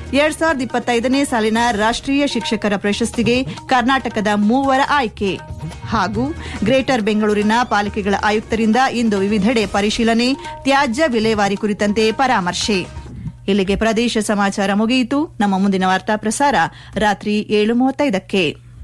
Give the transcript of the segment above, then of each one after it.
ಎರಡ್ ಸಾವಿರದ ಇಪ್ಪತ್ತೈದನೇ ಸಾಲಿನ ರಾಷ್ಟ್ರೀಯ ಶಿಕ್ಷಕರ ಪ್ರಶಸ್ತಿಗೆ ಕರ್ನಾಟಕದ ಮೂವರ ಆಯ್ಕೆ ಹಾಗೂ ಗ್ರೇಟರ್ ಬೆಂಗಳೂರಿನ ಪಾಲಿಕೆಗಳ ಆಯುಕ್ತರಿಂದ ಇಂದು ವಿವಿಧೆಡೆ ಪರಿಶೀಲನೆ ತ್ಯಾಜ್ಯ ವಿಲೇವಾರಿ ಕುರಿತಂತೆ ಪರಾಮರ್ಶೆ ಇಲ್ಲಿಗೆ ಪ್ರದೇಶ ಸಮಾಚಾರ ಮುಗಿಯಿತು ನಮ್ಮ ಮುಂದಿನ ವಾರ್ತಾ ಪ್ರಸಾರ ರಾತ್ರಿ ಏಳು ಮೂವತ್ತೈದಕ್ಕೆ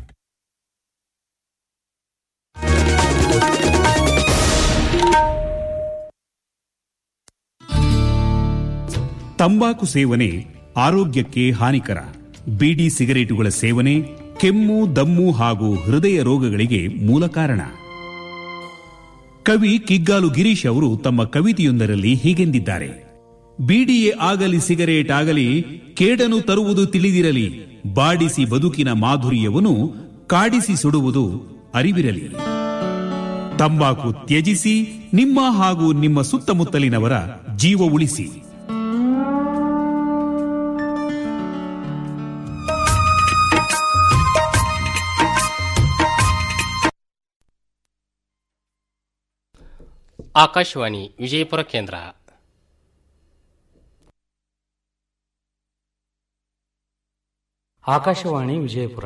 ತಂಬಾಕು ಸೇವನೆ ಆರೋಗ್ಯಕ್ಕೆ ಹಾನಿಕರ ಬೀಡಿ ಸಿಗರೇಟುಗಳ ಸೇವನೆ ಕೆಮ್ಮು ದಮ್ಮು ಹಾಗೂ ಹೃದಯ ರೋಗಗಳಿಗೆ ಮೂಲ ಕಾರಣ ಕವಿ ಕಿಗ್ಗಾಲು ಗಿರೀಶ್ ಅವರು ತಮ್ಮ ಕವಿತೆಯೊಂದರಲ್ಲಿ ಹೀಗೆಂದಿದ್ದಾರೆ ಬೀಡಿಯೇ ಆಗಲಿ ಸಿಗರೇಟ್ ಆಗಲಿ ಕೇಡನು ತರುವುದು ತಿಳಿದಿರಲಿ ಬಾಡಿಸಿ ಬದುಕಿನ ಮಾಧುರ್ಯವನ್ನು ಕಾಡಿಸಿ ಸುಡುವುದು ಅರಿವಿರಲಿ ತಂಬಾಕು ತ್ಯಜಿಸಿ ನಿಮ್ಮ ಹಾಗೂ ನಿಮ್ಮ ಸುತ್ತಮುತ್ತಲಿನವರ ಜೀವ ಉಳಿಸಿ ಆಕಾಶವಾಣಿ ವಿಜಯಪುರ ಕೇಂದ್ರ ಆಕಾಶವಾಣಿ ವಿಜಯಪುರ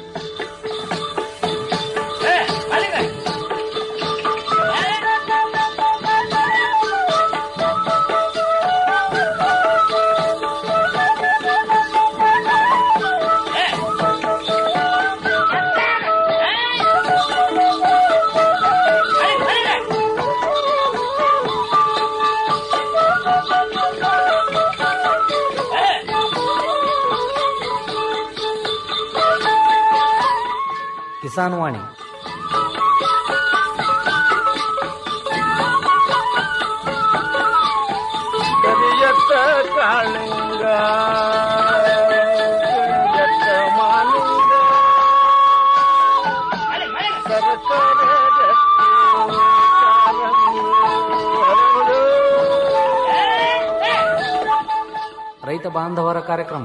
ಕಿಸಾನ್ ವಾಣಿ ಕರಿಯತ್ತ ಕಾಳಿಂಗ ಕರಿಯತ್ತ ಮಾಲಿಂಗ ಸರಸರ ರಕ್ತಿ ಕಾರಂಗಿ ಹರಡು. ರೈತ ಬಾಂಧವರ ಕಾರ್ಯಕ್ರಮ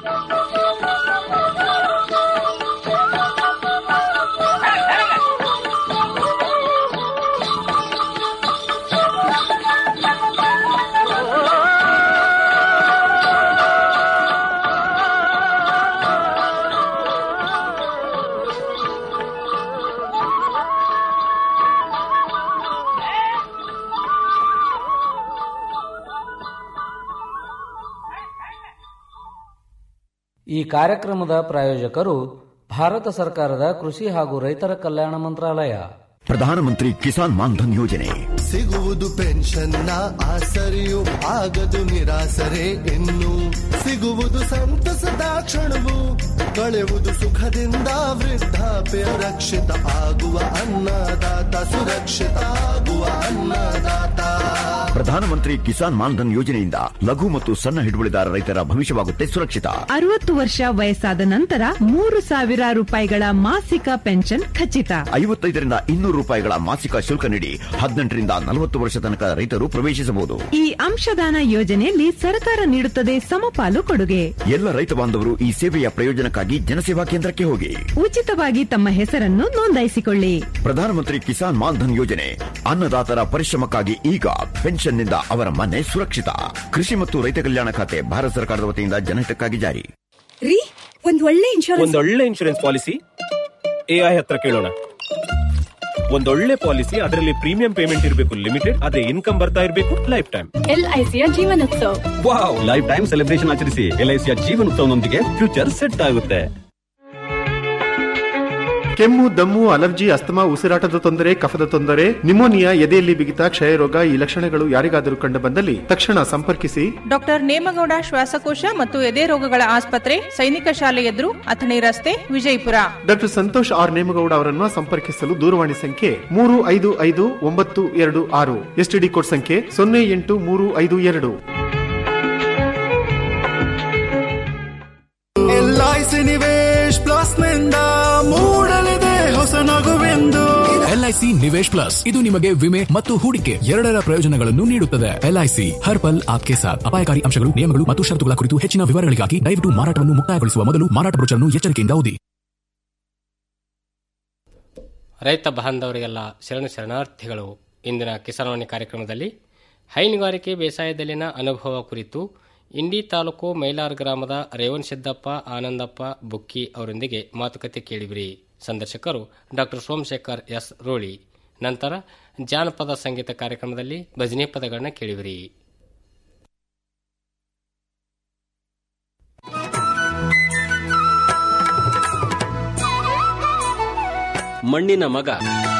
ಈ ಕಾರ್ಯಕ್ರಮದ ಪ್ರಾಯೋಜಕರು ಭಾರತ ಸರ್ಕಾರದ ಕೃಷಿ ಹಾಗೂ ರೈತರ ಕಲ್ಯಾಣ ಮಂತ್ರಾಲಯ ಪ್ರಧಾನಮಂತ್ರಿ ಕಿಸಾನ್ ಮಾನ್ಧನ್ ಯೋಜನೆ ಸಿಗುವುದು ಪೆನ್ಷನ್ನ ಆಸರೆಯು ಆಗದು ನಿರಾಸರೆ ಇನ್ನು ಸಿಗುವುದು ಸಂತಸದ ಕ್ಷಣವು ಕಳೆಯುವುದು ಸುಖದಿಂದ ವೃದ್ಧಾಪ್ಯ ರಕ್ಷಿತ ಆಗುವ ಅನ್ನದಾತ ಸುರಕ್ಷಿತ ಆಗುವ ಅನ್ನದಾತ ಪ್ರಧಾನಮಂತ್ರಿ ಕಿಸಾನ್ ಮಾನ್ಧನ್ ಯೋಜನೆಯಿಂದ ಲಘು ಮತ್ತು ಸಣ್ಣ ಹಿಡುವಳಿದಾರ ರೈತರ ಭವಿಷ್ಯವಾಗುತ್ತೆ ಸುರಕ್ಷಿತ ಅರವತ್ತು ವರ್ಷ ವಯಸ್ಸಾದ ನಂತರ ಮೂರು ಸಾವಿರ ರೂಪಾಯಿಗಳ ಮಾಸಿಕ ಪೆನ್ಷನ್ ಖಚಿತ ಐವತ್ತೈದರಿಂದ ಇನ್ನೂರು ರೂಪಾಯಿಗಳ ಮಾಸಿಕ ಶುಲ್ಕ ನೀಡಿ ಹದಿನೆಂಟರಿಂದ ನಲವತ್ತು ವರ್ಷ ತನಕ ರೈತರು ಪ್ರವೇಶಿಸಬಹುದು ಈ ಅಂಶದಾನ ಯೋಜನೆಯಲ್ಲಿ ಸರ್ಕಾರ ನೀಡುತ್ತದೆ ಸಮಪಾಲು ಕೊಡುಗೆ ಎಲ್ಲ ರೈತ ಬಾಂಧವರು ಈ ಸೇವೆಯ ಪ್ರಯೋಜನಕ್ಕಾಗಿ ಜನಸೇವಾ ಕೇಂದ್ರಕ್ಕೆ ಹೋಗಿ ಉಚಿತವಾಗಿ ತಮ್ಮ ಹೆಸರನ್ನು ನೋಂದಾಯಿಸಿಕೊಳ್ಳಿ ಪ್ರಧಾನಮಂತ್ರಿ ಕಿಸಾನ್ ಮಾನ್ಧನ್ ಯೋಜನೆ ಅನ್ನದಾತರ ಪರಿಶ್ರಮಕ್ಕಾಗಿ ಈಗ ಪೆನ್ಷನ್ನಿಂದ ಅವರ ಮನೆ ಸುರಕ್ಷಿತ ಕೃಷಿ ಮತ್ತು ರೈತ ಕಲ್ಯಾಣ ಖಾತೆ ಭಾರತ ಸರ್ಕಾರದ ವತಿಯಿಂದ ಜನಹಿತಕ್ಕಾಗಿ ಜಾರಿ ರೀ ಒಂದ್ ಒಳ್ಳೆ ಇನ್ಶೂರೆನ್ಸ್ ಒಂದೊಳ್ಳೆ ಇನ್ಶೂರೆನ್ಸ್ ಪಾಲಿಸಿ ಎಐ ಹತ್ರ ಕೇಳೋಣ ಒಂದೊಳ್ಳೆ ಪಾಲಿಸಿ ಅದರಲ್ಲಿ ಪ್ರೀಮಿಯಂ ಪೇಮೆಂಟ್ ಇರಬೇಕು ಲಿಮಿಟೆಡ್ ಅದೇ ಇನ್ಕಮ್ ಬರ್ತಾ ಇರಬೇಕು ಲೈಫ್ ಟೈಮ್ ಎಲ್ಐಸಿಯ ಜೀವನೋತ್ಸವ ವಾವ್ ಲೈಫ್ ಟೈಮ್ ಸೆಲೆಬ್ರೇಷನ್ ಆಚರಿಸಿ ಎಲ್ಐಸಿಯ ಜೀವನೋತ್ಸವನೊಂದಿಗೆ ಫ್ಯೂಚರ್ ಸೆಟ್ ಆಗುತ್ತೆ ಕೆಮ್ಮು ದಮ್ಮು ಅಲರ್ಜಿ ಅಸ್ತಮಾ ಉಸಿರಾಟದ ತೊಂದರೆ ಕಫದ ತೊಂದರೆ ನಿಮೋನಿಯಾ ಎದೆಯಲ್ಲಿ ಬಿಗಿತ ಕ್ಷಯರೋಗ ಈ ಲಕ್ಷಣಗಳು ಯಾರಿಗಾದರೂ ಕಂಡು ಬಂದಲ್ಲಿ ತಕ್ಷಣ ಸಂಪರ್ಕಿಸಿ ಡಾಕ್ಟರ್ ನೇಮಗೌಡ ಶ್ವಾಸಕೋಶ ಮತ್ತು ಎದೆ ರೋಗಗಳ ಆಸ್ಪತ್ರೆ ಸೈನಿಕ ಶಾಲೆ ಎದುರು ಅಥಣಿ ರಸ್ತೆ ವಿಜಯಪುರ ಡಾಕ್ಟರ್ ಸಂತೋಷ್ ಆರ್ ನೇಮಗೌಡ ಅವರನ್ನು ಸಂಪರ್ಕಿಸಲು ದೂರವಾಣಿ ಸಂಖ್ಯೆ ಮೂರು ಐದು ಐದು ಒಂಬತ್ತು ಎರಡು ಆರು ಎಸ್ಟಿಡಿ ಕೋಡ್ ಸಂಖ್ಯೆ ಸೊನ್ನೆ ಎಂಟು ಮೂರು ಐದು ಎರಡು ಎಲ್ಐಸಿ ನಿವೇಶ್ ಪ್ಲಸ್ ನಿಂದ ಮೂಡಲಿದೆ ಹೊಸ ನಗುವೆಂದು ಎಲ್ಐಸಿ ನಿವೇಶ್ ಪ್ಲಸ್ ಇದು ನಿಮಗೆ ವಿಮೆ ಮತ್ತು ಹೂಡಿಕೆ ಎರಡರ ಪ್ರಯೋಜನಗಳನ್ನು ನೀಡುತ್ತದೆ ಎಲ್ಐಸಿ ಹರ್ ಪಲ್ ಆಪ್ಕೆ ಸಾಥ್ ಅಪಾಯಕಾರಿ ಅಂಶಗಳು ನಿಯಮಗಳು ಮತ್ತು ಷರತ್ತುಗಳ ಕುರಿತು ಹೆಚ್ಚಿನ ವಿವರಗಳಿಗಾಗಿ ದಯವಿಟ್ಟು ಮಾರಾಟವನ್ನು ಮುಕ್ತಾಯಗೊಳಿಸುವ ಮೊದಲು ಮಾರಾಟ ಬ್ರೋಚರ್ನ್ನು ಎಚ್ಚರಿಕೆಯಿಂದ ಓದಿ ರೈತ ಬಾಂಧವರಿಗೆಲ್ಲ ಶರಣ ಶರಣಾರ್ಥಿಗಳು ಇಂದಿನ ಕಿಸಾನ್ವಾಣಿ ಕಾರ್ಯಕ್ರಮದಲ್ಲಿ ಹೈನುಗಾರಿಕೆ ಬೇಸಾಯದಲ್ಲಿನ ಅನುಭವ ಕುರಿತು ಇಂಡಿ ತಾಲೂಕು ಮೈಲಾರ್ ಗ್ರಾಮದ ರೇವಣ್ ಸಿದ್ದಪ್ಪ ಆನಂದಪ್ಪ ಬುಕ್ಕಿ ಅವರೊಂದಿಗೆ ಮಾತುಕತೆ ಕೇಳಿಬಿರಿ ಸಂದರ್ಶಕರು ಡಾಕ್ಟರ್ ಸೋಮಶೇಖರ್ ಎಸ್ ರೋಳಿ ನಂತರ ಜಾನಪದ ಸಂಗೀತ ಕಾರ್ಯಕ್ರಮದಲ್ಲಿ ಭಜನೆ ಪದಗಳನ್ನ ಕೇಳಿಬಿರಿ ಮಣ್ಣಿನ ಮಗ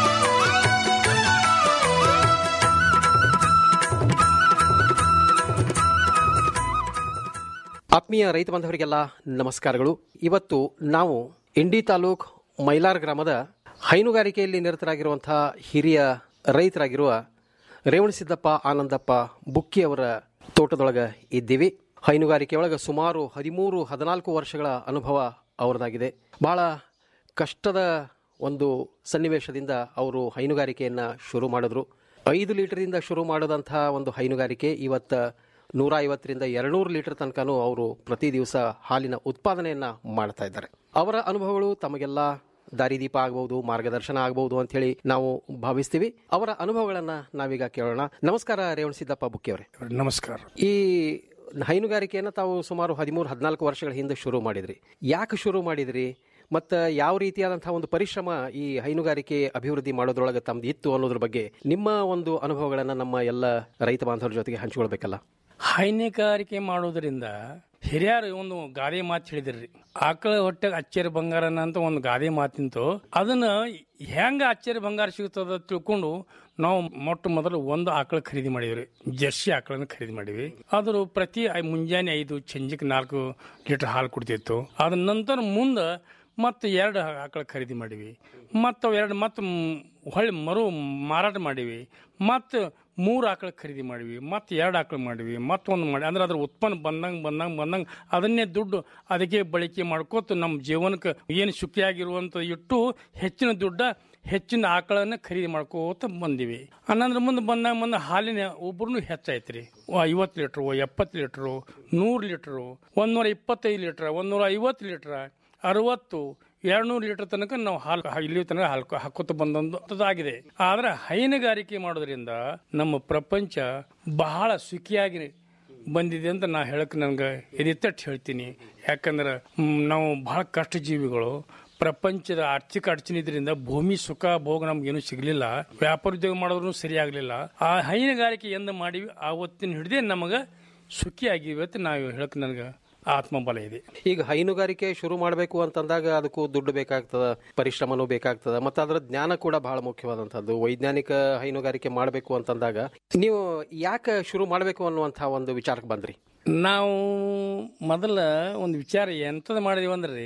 ಆತ್ಮೀಯ ರೈತ ಬಾಂಧವರಿಗೆಲ್ಲ ನಮಸ್ಕಾರಗಳು ಇವತ್ತು ನಾವು ಇಂಡಿ ತಾಲೂಕ್ ಮೈಲಾರ್ ಗ್ರಾಮದ ಹೈನುಗಾರಿಕೆಯಲ್ಲಿ ನಿರತರಾಗಿರುವಂತಹ ಹಿರಿಯ ರೈತರಾಗಿರುವ ರೇವಣಸಿದ್ದಪ್ಪ ಆನಂದಪ್ಪ ಬುಕ್ಕಿ ಅವರ ತೋಟದೊಳಗೆ ಇದ್ದೀವಿ ಹೈನುಗಾರಿಕೆಯೊಳಗೆ ಸುಮಾರು ಹದಿಮೂರು ಹದಿನಾಲ್ಕು ವರ್ಷಗಳ ಅನುಭವ ಅವರದಾಗಿದೆ ಬಹಳ ಕಷ್ಟದ ಒಂದು ಸನ್ನಿವೇಶದಿಂದ ಅವರು ಹೈನುಗಾರಿಕೆಯನ್ನು ಶುರು ಮಾಡಿದ್ರು ಐದು ಲೀಟರಿಂದ ಶುರು ಮಾಡಿದಂತಹ ಒಂದು ಹೈನುಗಾರಿಕೆ ಇವತ್ತು ನೂರ ಐವತ್ತರಿಂದ ಎರಡುನೂರು ಲೀಟರ್ ತನಕನೂ ಅವರು ಪ್ರತಿ ದಿವಸ ಹಾಲಿನ ಉತ್ಪಾದನೆಯನ್ನ ಮಾಡ್ತಾ ಇದ್ದಾರೆ ಅವರ ಅನುಭವಗಳು ತಮಗೆಲ್ಲ ದಾರಿದೀಪ ಆಗಬಹುದು ಮಾರ್ಗದರ್ಶನ ಆಗಬಹುದು ಅಂತ ಹೇಳಿ ನಾವು ಭಾವಿಸ್ತೀವಿ ಅವರ ಅನುಭವಗಳನ್ನ ನಾವೀಗ ಕೇಳೋಣ ನಮಸ್ಕಾರ ರೇವಣಸಿದ್ದಪ್ಪ ಬುಕ್ಕಿ ಅವರೇ ನಮಸ್ಕಾರ ಈ ಹೈನುಗಾರಿಕೆಯನ್ನು ತಾವು ಸುಮಾರು ಹದಿಮೂರು ಹದಿನಾಲ್ಕು ವರ್ಷಗಳ ಹಿಂದೆ ಶುರು ಮಾಡಿದ್ರಿ ಯಾಕೆ ಶುರು ಮಾಡಿದ್ರಿ ಮತ್ತು ಯಾವ ರೀತಿಯಾದಂತಹ ಒಂದು ಪರಿಶ್ರಮ ಈ ಹೈನುಗಾರಿಕೆ ಅಭಿವೃದ್ಧಿ ಮಾಡೋದ್ರೊಳಗೆ ತಮ್ದು ಇತ್ತು ಅನ್ನೋದ್ರ ಬಗ್ಗೆ ನಿಮ್ಮ ಒಂದು ಅನುಭವಗಳನ್ನು ನಮ್ಮ ಎಲ್ಲ ರೈತ ಬಾಂಧವರ ಜೊತೆಗೆ ಹಂಚಿಕೊಳ್ಬೇಕಲ್ಲ ಹೈನುಗಾರಿಕೆ ಮಾಡೋದ್ರಿಂದ ಹಿರಿಯರು ಒಂದು ಗಾದೆ ಮಾತು ಹೇಳಿದ್ರಿ ಆಕಳ ಹೊಟ್ಟೆಗೆ ಅಚ್ಚರಿ ಬಂಗಾರನ ಅಂತ ಒಂದು ಗಾದೆ ಮಾತಿಂತು ಅದನ್ನ ಹೆಂಗ ಅಚ್ಚರಿ ಬಂಗಾರ ಸಿಗುತ್ತದ ತಿಳ್ಕೊಂಡು ನಾವು ಮೊಟ್ಟ ಮೊದಲು ಒಂದು ಆಕಳ ಖರೀದಿ ಮಾಡಿದ್ರಿ ಜರ್ಸಿ ಆಕಳನ್ನ ಖರೀದಿ ಮಾಡಿವಿ ಅದ್ರ ಪ್ರತಿ ಐ- ಮುಂಜಾನೆ ಐದು ಸಂಜೆಗೆ ನಾಲ್ಕು ಲೀಟರ್ ಹಾಲು ಕೊಡ್ತಿತ್ತು ಅದ ನಂತರ ಮುಂದೆ ಮತ್ತೆ ಎರಡು ಆಕಳ ಖರೀದಿ ಮಾಡಿವಿ ಮತ್ತು ಅವು ಎರಡು ಮತ್ತೆ ಮ್- ಹೊಳ್ಳಿ ಮರು ಮಾರಾಟ ಮಾಡಿವಿ ಮತ್ತು ಮೂರು ಆಕಳ ಖರೀದಿ ಮಾಡಿವಿ ಮತ್ತು ಎರಡು ಆಕಳ ಮಾಡಿವಿ ಮತ್ತೊಂದು ಮಾಡಿ ಅಂದ್ರೆ ಅದ್ರ ಉತ್ಪನ್ನ ಬಂದಂಗೆ ಬಂದಂಗೆ ಬಂದಂಗೆ ಅದನ್ನೇ ದುಡ್ಡು ಅದಕ್ಕೆ ಬಳಕೆ ಮಾಡ್ಕೋತ ನಮ್ಮ ಜೀವನಕ್ಕೆ ಏನು ಸುಖಿಯಾಗಿರುವಂಥ ಇಟ್ಟು ಹೆಚ್ಚಿನ ದುಡ್ಡ ಹೆಚ್ಚಿನ ಆಕಳನ್ನ ಖರೀದಿ ಮಾಡ್ಕೋತ ಬಂದಿವಿ ಅನ್ನಂದ್ರೆ ಮುಂದೆ ಬಂದಾಗ ಬಂದ ಹಾಲಿನ ಒಬ್ರು ಹೆಚ್ಚಾಯ್ತ್ರಿ ಐವತ್ತು ಲೀಟ್ರು ಎಪ್ಪತ್ತು ಲೀಟ್ರು ನೂರು ಲೀಟ್ರು ಒಂದೂರ ಇಪ್ಪತ್ತೈದು ಲೀಟ್ರ್ ಒಂದೂರ ಐವತ್ತು ಲೀಟ್ರ್ ಅರವತ್ತು ಎರಡ್ನೂರು ಲೀಟರ್ ತನಕ ನಾವು ಹಾಲು ಇಲ್ಲಿ ತನಕ ಹಾಲು ಹಾಕೋತ ಬಂದಂತದಾಗಿದೆ ಆದ್ರೆ ಹೈನುಗಾರಿಕೆ ಮಾಡೋದ್ರಿಂದ ನಮ್ಮ ಪ್ರಪಂಚ ಬಹಳ ಸುಖಿಯಾಗಿ ಬಂದಿದೆ ಅಂತ ನಾ ಹೇಳಕ್ ನನ್ಗೆ ಎದೆತ್ತಟ್ಟು ಹೇಳ್ತೀನಿ ಯಾಕಂದ್ರೆ ಮ್, ನಾವು ಬಹಳ ಕಷ್ಟ ಜೀವಿಗಳು ಪ್ರಪಂಚದ ಆರ್ಥಿಕ ಅಡಚಣೆ ಇದರಿಂದ ಭೂಮಿ ಸುಖ ಭೋಗ ನಮ್ಗೇನು ಸಿಗ್ಲಿಲ್ಲ ವ್ಯಾಪಾರ ಉದ್ಯೋಗ ಮಾಡೋದ್ರು ಸರಿ ಆಗ್ಲಿಲ್ಲ ಆ ಹೈನುಗಾರಿಕೆ ಎಂದ ಮಾಡಿವಿ ಆವತ್ತಿನ ಹಿಡಿದೇ ನಮಗ ಸುಖಿಯಾಗಿವೆ ಅಂತ ನಾವು ಹೇಳಕ್ ನನಗೆ ಆತ್ಮಬಲ ಇದೆ ಈಗ ಹೈನುಗಾರಿಕೆ ಶುರು ಮಾಡಬೇಕು ಅಂತಂದಾಗ ಅದಕ್ಕೂ ದುಡ್ಡು ಬೇಕಾಗ್ತದ ಪರಿಶ್ರಮನೂ ಬೇಕಾಗ್ತದ ಮತ್ತು ಅದರ ಜ್ಞಾನ ಕೂಡ ಬಹಳ ಮುಖ್ಯವಾದಂಥದ್ದು ವೈಜ್ಞಾನಿಕ ಹೈನುಗಾರಿಕೆ ಮಾಡಬೇಕು ಅಂತಂದಾಗ ನೀವು ಯಾಕೆ ಶುರು ಮಾಡಬೇಕು ಅನ್ನುವಂಥ ಒಂದು ವಿಚಾರಕ್ಕೆ ಬಂದ್ರಿ ನಾವು ಮೊದಲ ಒಂದು ವಿಚಾರ ಎಂಥದ್ದು ಮಾಡಿದೀವಿ ಅಂದ್ರೆ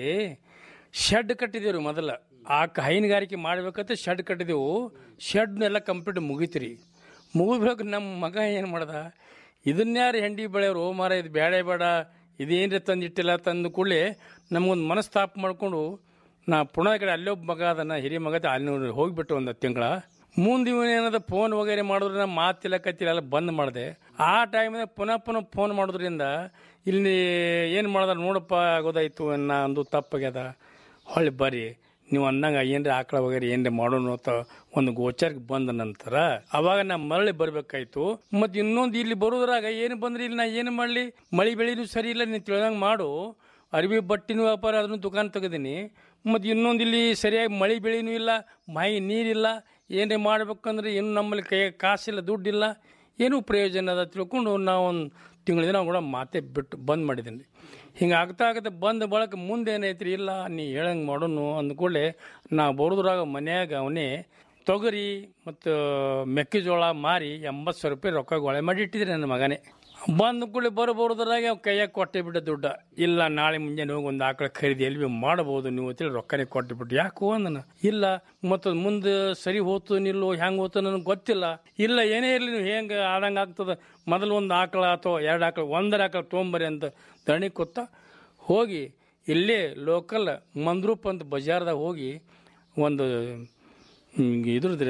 ಶೆಡ್ ಕಟ್ಟಿದೇವ್ರಿ ಮೊದಲ ಆ ಕ- ಹೈನುಗಾರಿಕೆ ಮಾಡ್ಬೇಕಂತ ಶೆಡ್ ಕಟ್ಟಿದೆವು ಶೆಡ್ನೆಲ್ಲ ಕಂಪ್ಲೀಟ್ ಮುಗೀತ್ರಿ ಮುಗಿದ್ಬೇಕು ನಮ್ಮ ಮಗ ಏನು ಮಾಡ್ದ ಇದನ್ಯಾರು ಹೆಂಡಿ ಬೆಳೆಯವರು ಮಾರ ಇದು ಬೇಡ ಬೇಡ ಇದೇನ್ರಿ ತಂದಿಟ್ಟಿಲ್ಲ ತಂದು ಕೂಡಲೇ ನಮಗೊಂದು ಮನಸ್ತಾಪ ಮಾಡಿಕೊಂಡು ನಾ ಪುಣೆ ಕಡೆ ಅಲ್ಲೇ ಒಬ್ಬ ಮಗ ಅದನ್ನ ಹಿರಿಯ ಮಗ ಅದ, ಅಲ್ಲಿ ಹೋಗ್ಬಿಟ್ಟು ಒಂದು ತಿಂಗಳ ಮುಂದೆ ಇವನೇನದ ಫೋನ್ ವಗೇರೆ ಮಾಡಿದ್ರೆ ನಾ ಮಾತಿಲ್ಲ ಕತ್ತಿಲ್ಲ ಎಲ್ಲ ಬಂದ್ ಮಾಡಿದೆ ಆ ಟೈಮ್ನಾಗ ಪುನಃ ಪುನಃ ಫೋನ್ ಮಾಡೋದ್ರಿಂದ ಇಲ್ಲಿ ಏನು ಮಾಡ್ದ ನೋಡಪ್ಪ ಆಗೋದಾಯ್ತು ನಾ ಅಂದು ತಪ್ಪಾಗ್ಯದ ಹೊಳ್ಳಿ ಬರ್ರಿ ನೀವು ಅಂದಂಗ ಏನ್ರಿ ಆಕಳ ವಗೇರೆ ಏನ್ರಿ ಮಾಡೋಣ ಅಂತ ಒಂದು ಗೋಚರಕ್ಕೆ ಬಂದ ನಂತರ ಅವಾಗ ನಾ ಮರಳಿ ಬರ್ಬೇಕಾಯ್ತು ಮತ್ತೆ ಇನ್ನೊಂದು ಇಲ್ಲಿ ಬರೋದ್ರಾಗ ಏನು ಬಂದ್ರಿ ಇಲ್ಲಿ ನಾ ಏನು ಮಾಡಲಿ ಮಳಿ ಬೆಳಿನೂ ಸರಿ ಇಲ್ಲ ನೀನು ತಿಳ್ದಂಗೆ ಮಾಡು ಅರಿವಿ ಬಟ್ಟಿನೂ ವ್ಯಾಪಾರ ಅದನ್ನು ದುಕಾನ್ ತೆಗೆದೀನಿ ಮತ್ತು ಇನ್ನೊಂದು ಇಲ್ಲಿ ಸರಿಯಾಗಿ ಮಳೆ ಬೆಳೆನೂ ಇಲ್ಲ ಮೈ ನೀರಿಲ್ಲ ಏನೇ ಮಾಡ್ಬೇಕಂದ್ರೆ ಏನು ನಮ್ಮಲ್ಲಿ ಕೈ ಕಾಸಿಲ್ಲ ದುಡ್ಡಿಲ್ಲ ಏನೂ ಪ್ರಯೋಜನ ಅದ ತಿಳ್ಕೊಂಡು ನಾವು ಒಂದು ತಿಂಗಳ ದಿನ ಕೂಡ ಮಾತೇ ಬಿಟ್ಟು ಬಂದ್ ಮಾಡಿದ್ದೀನಿ ಹಿಂಗೆ ಆಗ್ತಾ ಆಗತ್ತೆ ಬಂದ ಬಳಕ ಮುಂದೆ ಏನೈತ್ರಿ ಇಲ್ಲ ನೀ ಹೇಳಂಗೆ ಮಾಡೋನು ಅಂದ್ಕೂಡಲೇ ನಾ ಬರೋದ್ರಾಗ ಮನ್ಯಾಗ ಅವನೇ ತೊಗರಿ ಮತ್ತು ಮೆಕ್ಕೆಜೋಳ ಮಾರಿ ಎಂಬತ್ತು ಸಾವಿರ ರೂಪಾಯಿ ರೊಕ್ಕ ಗೊಳೆ ಮಾಡಿ ಇಟ್ಟಿದ್ರಿ ನನ್ನ ಮಗನೇ ಬಂದ ಕೂಡಲೇ ಬರಬೋದ್ರಾಗ ಅವ್ ಕೈಯಾಗ ಕೊಟ್ಟೆ ಬಿಟ್ಟ ದುಡ್ಡ ಇಲ್ಲ ನಾಳೆ ಮುಂಜಾನೆ ಹೋಗಿ ಒಂದು ಆಕಳ ಖರೀದಿ ಎಲ್ಲಿ ಮಾಡಬಹುದು ನೀವು ಅಂತೇಳಿ ರೊಕ್ಕನೇ ಕೊಟ್ಟು ಬಿಟ್ಟು ಯಾಕೋ ಅಂದನ ಇಲ್ಲ ಮತ್ತು ಮುಂದೆ ಸರಿ ಹೋತು ನಿಲ್ಲೋ ಹೆಂಗೆ ಹೋತು ನನಗೆ ಗೊತ್ತಿಲ್ಲ ಇಲ್ಲ ಏನೇ ಇರಲಿ ನೀವು ಹೆಂಗೆ ಆದಂಗೆ ಆಗ್ತದೆ ಮೊದಲು ಒಂದು ಆಕಳ ಅಥವಾ ಎರಡು ಆಕಳ ಒಂದರ ಆಕಳ ತೊಗೊಂಬರಿ ಅಂತ ದಣಿ ಕೊತ್ತ ಹೋಗಿ ಇಲ್ಲೇ ಲೋಕಲ್ ಮಂದ್ರೂಪ್ ಅಂತ ಬಜಾರ್ದಾಗ ಹೋಗಿ ಒಂದು ಹ್ಮ್, ಇದ್ರದ್ದು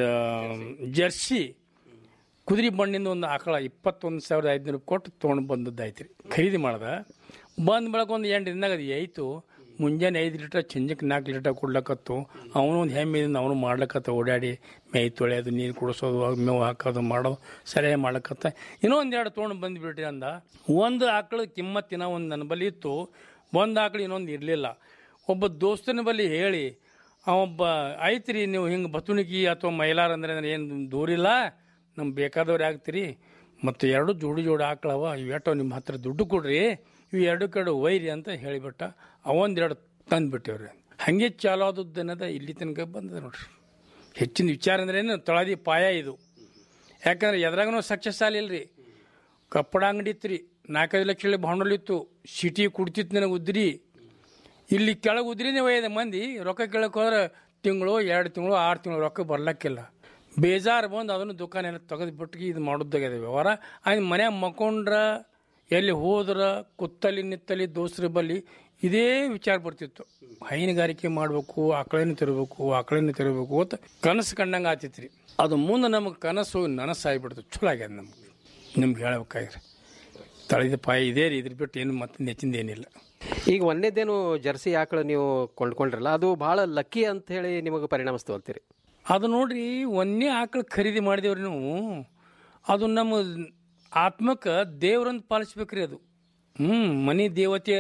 ಜರ್ಸಿ ಕುದುರೆ ಬಣ್ಣಿಂದ ಒಂದು ಆಕಳ ಇಪ್ಪತ್ತೊಂದು ಸಾವಿರದ ಐದುನೂರು ಕೊಟ್ಟು ತೊಗೊಂಡು ಬಂದದ್ದಾಯ್ತು ರೀ ಖರೀದಿ ಮಾಡ್ದ ಬಂದ ಬೆಳಕ ಒಂದು ಎಂಟು ದಿನದಾಗ ಅದು ಆಯಿತು ಮುಂಜಾನೆ ಐದು ಲೀಟರ್ ಚಂಜಕ್ಕೆ ನಾಲ್ಕು ಲೀಟರ್ ಕೊಡ್ಲಕತ್ತು ಅವನು ಒಂದು ಹೆಮ್ಮೆಯಿಂದ ಅವನು ಮಾಡ್ಲಕತ್ತ ಓಡಾಡಿ ಮೈ ತೊಳೆಯೋದು ನೀರು ಕುಡಿಸೋದು ಅವ್ ಮೇವು ಹಾಕೋದು ಮಾಡೋದು ಸರಿಯಾಗಿ ಮಾಡ್ಲಕತ್ತ ಇನ್ನೂ ಒಂದೆರಡು ತೊಗೊಂಡು ಬಂದುಬಿಟ್ರಿ ಅಂದ ಒಂದು ಆಕಳು ಕಿಮ್ಮತ್ತಿನ ಒಂದು ನನ್ನ ಬಳಿ ಇತ್ತು ಒಂದು ಆಕಳು ಇನ್ನೊಂದು ಇರಲಿಲ್ಲ ಒಬ್ಬ ದೋಸ್ತನ ಬಳಿ ಹೇಳಿ ಅವೊಬ್ಬ ಐತ್ರಿ ನೀವು ಹಿಂಗೆ ಬತುಣಿಗಿ ಅಥವಾ ಮೈಲಾರ ಅಂದ್ರೆ ಏನು ದೂರಿಲ್ಲ ನಮ್ಗೆ ಬೇಕಾದವ್ರು ಆಗ್ತೀರಿ ಮತ್ತು ಎರಡು ಜೋಡಿ ಜೋಡಿ ಆಕಳವ ಇವೆಟೋ ನಿಮ್ಮ ಹತ್ರ ದುಡ್ಡು ಕೊಡ್ರಿ ಇವು ಎರಡು ಕಡೆ ಒಯ್ರಿ ಅಂತ ಹೇಳಿಬಿಟ್ಟ ಅವೊಂದೆರಡು ತಂದುಬಿಟ್ಟೇವ್ರಿ ಹಾಗೆ ಚಾಲು ಆದದ್ದು ಅನ್ನೋದ ಇಲ್ಲಿ ತನಕ ಬಂದದ ನೋಡ್ರಿ ಹೆಚ್ಚಿನ ವಿಚಾರ ಅಂದ್ರೆ ಏನು ತೊಳದಿ ಪಾಯ ಇದು ಯಾಕಂದ್ರೆ ಎದ್ರಾಗನೂ ಸಕ್ಸಸ್ ಆಗಲಿಲ್ಲ ಕಪ್ಪಡ ಅಂಗಡಿ ಇತ್ತು ರೀ ನಾಲ್ಕೈದು ಲಕ್ಷ ಹೇಳಿ ಬಾಂಡಲ್ ಇತ್ತು ಸಿಟಿ ಕುಡ್ತಿತ್ತು ನನಗೆ ಉದ್ರಿ ಇಲ್ಲಿ ಕೆಳಗೆ ಉದ್ರಿನೇ ಒಯ್ಯದ ಮಂದಿ ರೊಕ್ಕ ಕೇಳಕ್ಕೆ ಹೋದ್ರೆ ತಿಂಗಳು ಎರಡು ತಿಂಗಳು ಆರು ತಿಂಗಳು ರೊಕ್ಕ ಬರ್ಲಕ್ಕಿಲ್ಲ ಬೇಜಾರು ಬಂದು ಅದನ್ನು ದುಕಾನ ಎಲ್ಲ ತೆಗೆದು ಬಿಟ್ಟು ಇದು ಮಾಡೋದಾಗ್ಯದ ವ್ಯವಹಾರ ಆಯ್ತು ಮನ್ಯಾಗ ಮಕ್ಕೊಂಡ್ರ ಎಲ್ಲಿ ಹೋದ್ರ ಕುತ್ತಲಿ ನಿತ್ತಲಿ ದೋಸ್ತರ ಬಲ್ಲಿ ಇದೇ ವಿಚಾರ ಬರ್ತಿತ್ತು ಹೈನುಗಾರಿಕೆ ಮಾಡಬೇಕು ಆಕಳನ್ನು ತರಬೇಕು ಆಕಳನ್ನು ತರಬೇಕು ಅಂತ ಕನಸು ಕಂಡಂಗೆ ಆತಿತ್ತು ರೀ ಅದು ಮುಂದೆ ನಮಗೆ ಕನಸು ನನಸಾಗ್ಬಿಡ್ತು ಚಲೋ ಆಗ್ಯದ ನಮ್ಗೆ ನಿಮ್ಗೆ ಹೇಳ್ಬೇಕಾಗ್ರಿ ತಳಿದ ಪಾಯ ಇದೇ ರೀ ಇದ್ರ ಬಿಟ್ಟು ಏನು ಮತ್ತೆ ನೆಚ್ಚಿಂದ ಏನಿಲ್ಲ ಈಗ ಒಂದೇದೇನು ಜರ್ಸಿ ಆಕಳು ನೀವು ಕೊಂಡ್ಕೊಂಡ್ರಲ್ಲ ಅದು ಬಹಳ ಲಕ್ಕಿ ಅಂತ ಹೇಳಿ ನಿಮಗೆ ಪರಿಣಾಮಿಸ್ತು ಅಂತೀರಿ ಅದು ನೋಡ್ರಿ ಒಂದೇ ಆಕಳು ಖರೀದಿ ಮಾಡಿದೇವ್ರಿ ನಾವು ಅದು ನಮ್ಮ ಆತ್ಮಕ್ಕೆ ದೇವ್ರಂತ ಪಾಲಿಸ್ಬೇಕ್ರಿ ಅದು ಹ್ಞೂ ಮನಿ ದೇವತೆ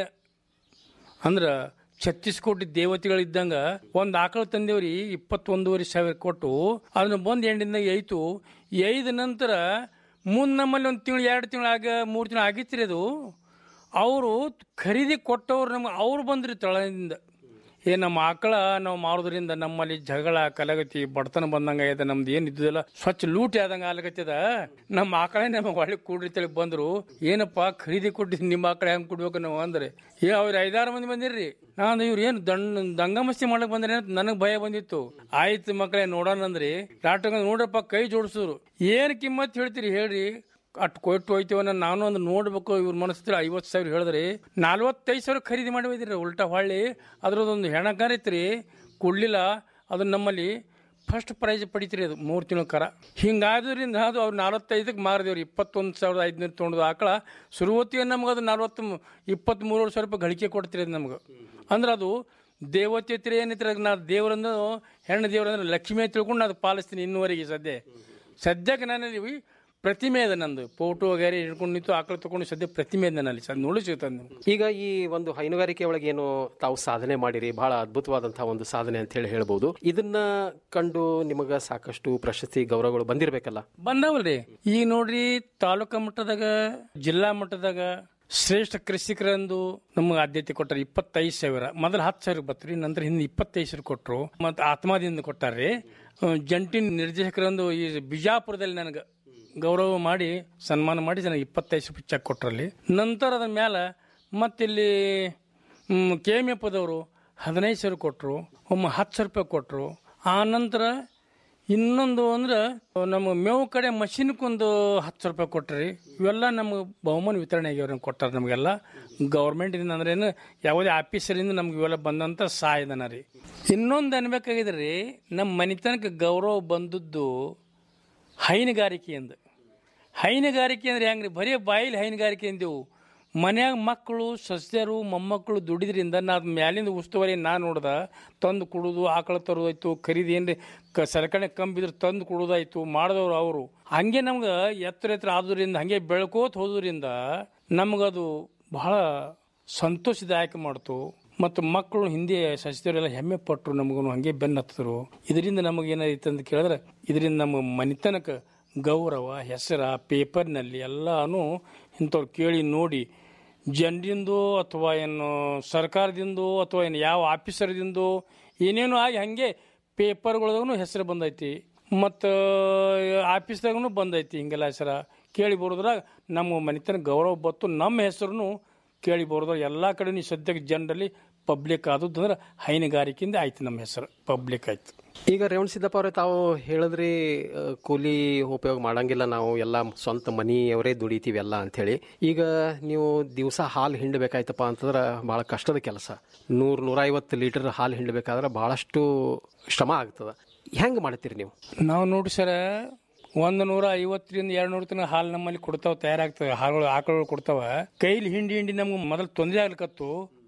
ಅಂದ್ರೆ ಛತ್ತೀಸ್ ಕೋಟಿ ದೇವತೆಗಳಿದ್ದಂಗ ಒಂದು ಆಕಳು ತಂದೇವ್ರಿ ಇಪ್ಪತ್ತೊಂದೂವರೆ ಸಾವಿರ ಕೊಟ್ಟು ಅದನ್ನ ಬಂದು ಎಂಡಿಂದ ಐತು ಐದ ನಂತರ ಮುಂದೆ ನಮ್ಮಲ್ಲಿ ಒಂದು ತಿಂಗಳು ಎರಡು ತಿಂಗಳು ಆಗ ಮೂರು ತಿಂಗಳು ಆಗಿತ್ರಿ ಅದು ಅವರು ಖರೀದಿ ಕೊಟ್ಟವ್ರು ನಮ್ಗೆ ಅವ್ರು ಬಂದ್ರಿ ತಳದಿಂದ ಏ ನಮ್ಮ ಆಕಳ ನಾವು ಮಾಡೋದ್ರಿಂದ ನಮ್ಮಲ್ಲಿ ಜಗಳ ಕಲಗತಿ ಬಡತನ ಬಂದಂಗ ಆಗ್ಯದ ನಮ್ದು ಏನ್ ಇದ್ದಿಲ್ಲ ಸ್ವಚ್ಛ ಲೂಟಿ ಆದಂಗ ಆಗ್ಲಕತ್ತದ ನಮ್ಮ ಆಕಳೇ ನಮಗೆ ಒಳ್ಳೆ ಕೂಡ್ರಿ ತಳಿ ಬಂದ್ರು ಏನಪ್ಪ ಖರೀದಿ ಕೊಟ್ಟಿದ್ ನಿಮ್ಮ ಆಕಳ ಹೆಂಗ್ ಕೊಡ್ಬೇಕು ನಾವು ಅಂದ್ರೆ ಏ ಅವ್ರು ಐದಾರು ಮಂದಿ ಬಂದಿರ್ರಿ ನಾನು ಇವ್ರು ಏನು ದಂಡ ದಂಗಮಸ್ತಿ ಮಾಡಕ್ ಬಂದ್ರೆ ನನಗ್ ಭಯ ಬಂದಿತ್ತು ಆಯ್ತು ಮಕ್ಕಳೇ ನೋಡೋಣ ಅಂದ್ರಿ ಡಾಕ್ಟರ್ ನೋಡ್ರಪ್ಪ ಕೈ ಜೋಡಿಸಿದ್ರು ಏನ್ ಕಿಮ್ಮತ್ ಹೇಳ್ತೀರಿ ಹೇಳ್ರಿ ಅಟ್ ಕೊಟ್ಟು ಹೋಯ್ತೀವನ್ನ ನಾನು ಒಂದು ನೋಡ್ಬೇಕು ಇವ್ರ ಮನಸ್ಸಿದ್ರೆ ಐವತ್ತು ಸಾವಿರ ಹೇಳಿದ್ರಿ ನಲ್ವತ್ತೈದು ಸಾವಿರ ಖರೀದಿ ಮಾಡಿ ಹೋಯ್ತಿರಿ ಉಲ್ಟಾ ಹೊಳ್ಳಿ ಅದ್ರದ್ದೊಂದು ಹೆಣಕಾರ ಇತ್ರಿ ಕೊಡ್ಲಿಲ್ಲ ಅದು ನಮ್ಮಲ್ಲಿ ಫಸ್ಟ್ ಪ್ರೈಸ್ ಪಡಿತೀರಿ ಅದು ಮೂರು ತಿಂಗಳ ಕರ ಹಿಂಗಾದ್ರಿಂದ ಅದು ಅವ್ರು ನಲ್ವತ್ತೈದಕ್ಕೆ ಮಾರಿದೇವ್ರಿ ಇಪ್ಪತ್ತೊಂದು ಸಾವಿರದ ಐದುನೂರು ತೊಗೊಂಡು ಆಕಳ ಶುರುವತ್ತಿಗೆ ನಮ್ಗೆ ಅದು ನಲ್ವತ್ತು ಇಪ್ಪತ್ತ್ಮೂರು ಸಾವಿರ ರೂಪಾಯಿ ಗಳಿಕೆ ಕೊಡ್ತೀರಿ ಅದು ನಮ್ಗೆ ಅಂದ್ರೆ ಅದು ದೇವತೆ ಹತ್ರ ಏನೈತ್ರಿ ನಾ ದೇವರನ್ನು ಹೆಣ್ಣು ದೇವರಂದ್ರೆ ಲಕ್ಷ್ಮಿ ತಿಳ್ಕೊಂಡು ನಾನು ಪಾಲಿಸ್ತೀನಿ ಇನ್ನುವರೆಗೆ ಸದ್ಯ ಸದ್ಯಕ್ಕೆ ನಾನು ಪ್ರತಿಮೆ ಅದ ನಂದು ಫೋಟೋ ವಗೇರೆ ಹಿಡ್ಕೊಂಡು ನಿಂತು ಆಕಳು ತಗೊಂಡು ಸದ್ಯ ಪ್ರತಿಮೆ ಅದ ನನ್ನಲ್ಲಿ ಸದ್ ನೋಡಿ ಸಿಗ್ತದೆ ನಿಮ್ಗೆ ಈಗ ಈ ಒಂದು ಹೈನುಗಾರಿಕೆ ಒಳಗೆ ಏನು ತಾವು ಸಾಧನೆ ಮಾಡಿರಿ ಬಹಳ ಅದ್ಭುತವಾದಂತಹ ಒಂದು ಸಾಧನೆ ಅಂತ ಹೇಳಿ ಹೇಳ್ಬೋದು ಇದನ್ನ ಕಂಡು ನಿಮಗ ಸಾಕಷ್ಟು ಪ್ರಶಸ್ತಿ ಗೌರವಗಳು ಬಂದಿರಬೇಕಲ್ಲ ಬಂದಾವಲ್ರಿ ಈಗ ನೋಡ್ರಿ ತಾಲೂಕಾ ಮಟ್ಟದಾಗ ಜಿಲ್ಲಾ ಮಟ್ಟದಾಗ ಶ್ರೇಷ್ಠ ಕೃಷಿಕರಂದು ನಮಗೆ ಆದ್ಯತೆ ಕೊಟ್ಟಾರ ಇಪ್ಪತ್ತೈದು ಸಾವಿರ ಮೊದಲು ಹತ್ತು ಸಾವಿರ ಬತ್ರಿ ನಂತರ ಹಿಂದೆ ಇಪ್ಪತ್ತೈದು ಸಾವಿರ ಕೊಟ್ಟರು ಮತ್ತು ಆತ್ಮದಿಂದ ಕೊಟ್ಟಾರ್ರಿ ಅಹ್, ಜಂಟಿ ನಿರ್ದೇಶಕರಂದು ಈ ಬಿಜಾಪುರದಲ್ಲಿ ನನಗೆ ಗೌರವ ಮಾಡಿ ಸನ್ಮಾನ ಮಾಡಿ ನನಗೆ ಇಪ್ಪತ್ತೈದು ರೂಪಾಯಿ ಚೆಕ್ ಕೊಟ್ರಲ್ಲಿ ನಂತರ ಅದ್ರ ಮ್ಯಾಲ ಮತ್ತಿಲ್ಲಿ ಕೆ ಎಮ್ ಎಫ್ದವರು ಹದಿನೈದು ಸಾವಿರ ಕೊಟ್ಟರು ಒಮ್ಮೆ ಹತ್ತು ಸಾವಿರ ರೂಪಾಯಿ ಕೊಟ್ಟರು ಆ ನಂತರ ಇನ್ನೊಂದು ಅಂದ್ರೆ ನಮ್ಮ ಮೇವು ಕಡೆ ಮಷಿನ್ಕೊಂದು ಹತ್ತು ಸಾವಿರ ರೂಪಾಯಿ ಕೊಟ್ರಿ ಇವೆಲ್ಲ ನಮಗೆ ಬಹುಮಾನ ವಿತರಣೆ ಆಗ್ಯಾವ್ರಿ ಕೊಟ್ಟಾರ ನಮಗೆಲ್ಲ ಗೌರ್ಮೆಂಟಿಂದ ಅಂದ್ರೆ ಏನು ಯಾವುದೇ ಆಫೀಸರಿಂದ ನಮ್ಗೆ ಇವೆಲ್ಲ ಬಂದಂಥ ಸಹಾಯಧನ ರೀ ಇನ್ನೊಂದು ಅನ್ಬೇಕಾಗಿದ್ರೆ ರೀ ನಮ್ಮ ಮನೆತನಕ್ಕೆ ಗೌರವ ಬಂದದ್ದು ಹೈನುಗಾರಿಕೆಯಿಂದ ಹೈನುಗಾರಿಕೆ ಅಂದ್ರೆ ಹೆಂಗ್ರಿ ಬರೀ ಬಾಯಿಲಿ ಹೈನುಗಾರಿಕೆ ಎಂದೆವು ಮನ್ಯಾಗ ಮಕ್ಕಳು ಸಸ್ಯರು ಮೊಮ್ಮಕ್ಕಳು ದುಡಿದ್ರಿಂದ ನಾ ಅದ್ ಮ್ಯಾಲಿಂದ ಉಸ್ತುವಾರಿ ನಾ ನೋಡ್ದ ತಂದು ಕುಡುದು ಆಕಳ ತರೋದಾಯ್ತು ಖರೀದಿ ಏನ್ರಿ ಕ ಸರಕಣೆ ಕಂಬಿದ್ರೆ ತಂದು ಕುಡುದಾಯ್ತು ಮಾಡಿದವ್ರು ಅವರು ಹಂಗೆ ನಮ್ಗೆ ಎತ್ತರ ಎತ್ತರ ಆದ್ರಿಂದ ಹಂಗೆ ಬೆಳ್ಕೋತ ಹೋದ್ರಿಂದ ನಮಗದು ಬಹಳ ಸಂತೋಷದಾಯಕ ಮಾಡ್ತು ಮತ್ತು ಮಕ್ಕಳು ಹಿಂದೆ ಸಸ್ಯರೆಲ್ಲ ಹೆಮ್ಮೆ ಪಟ್ಟರು ನಮಗೂ ಹಂಗೆ ಬೆನ್ನ ಹತ್ತಿದ್ರು ಇದರಿಂದ ನಮಗೆ ಏನಾಯ್ತು ಅಂತ ಕೇಳಿದ್ರೆ ಇದರಿಂದ ನಮ್ಮ ಮನೆತನಕ ಗೌರವ ಹೆಸರ ಪೇಪರ್ನಲ್ಲಿ ಎಲ್ಲಾನು ಇಂಥವ್ರು ಕೇಳಿ ನೋಡಿ ಜನರಿಂದೋ ಅಥವಾ ಏನು ಸರ್ಕಾರದಿಂದೋ ಅಥವಾ ಏನು ಯಾವ ಆಫೀಸರ್ದಿಂದೋ ಏನೇನೋ ಆಗಿ ಹಾಗೆ ಪೇಪರ್ಗಳದಾಗೂ ಹೆಸರು ಬಂದೈತಿ ಮತ್ತು ಆಫೀಸ್ದಾಗೂ ಬಂದೈತಿ ಹಿಂಗೆಲ್ಲ ಹೆಸರ ಕೇಳಿ ಬರೋದ್ರಾಗ ನಮ್ಮ ಮನೆತನ ಗೌರವ ಬತ್ತು ನಮ್ಮ ಹೆಸರು ಕೇಳಿ ಬರೋದ್ರ ಎಲ್ಲ ಕಡೆ ನೀವು ಸದ್ಯಕ್ಕೆ ಜನರಲ್ಲಿ ಪಬ್ಲಿಕ್ ಆದದ್ದು ಅಂದ್ರೆ ಹೈನುಗಾರಿಕೆಯಿಂದ ಆಯ್ತು ನಮ್ಮ ಹೆಸರು ಪಬ್ಲಿಕ್ ಆಯ್ತು ಈಗ ರೇವಣ ಸಿದ್ದಪ್ಪ ಅವರೇ ತಾವು ಹೇಳಿದ್ರಿ ಆ, ಕೂಲಿ ಉಪಯೋಗ ಮಾಡಂಗಿಲ್ಲ ನಾವು ಎಲ್ಲ ಸ್ವಂತ ಮನಿಯವರೇ ದುಡಿತೀವಿ ಎಲ್ಲ ಅಂಥೇಳಿ ಈಗ ನೀವು ದಿವಸ ಹಾಲು ಹಿಂಡಬೇಕಾಯ್ತಪ್ಪ ಅಂತಂದ್ರೆ ಭಾಳ ಕಷ್ಟದ ಕೆಲಸ ನೂರು ನೂರೈವತ್ತು ಲೀಟರ್ ಹಾಲು ಹಿಂಡಬೇಕಾದ್ರೆ ಭಾಳಷ್ಟು ಶ್ರಮ ಆಗ್ತದೆ ಹೆಂಗೆ ಮಾಡ್ತೀರಿ ನೀವು ನಾವು ನೋಡಿ ಸರ ಒಂದು ನೂರ ಐವತ್ತರಿಂದ ಎರಡು ನೂರು ತನಕ ಹಾಲು ನಮ್ಮಲ್ಲಿ ಕೊಡ್ತಾವ ತಯಾರಾಗ್ತವೆ ಹಾಲುಗಳು ಆಕಳುಗಳು ಕೊಡ್ತಾವ ಕೈಲಿ ಹಿಂಡಿ ಹಿಂಡಿ ನಮ್ಗೆ ಮೊದಲು ತೊಂದರೆ ಆಗ್ಲಿಕತ್ತು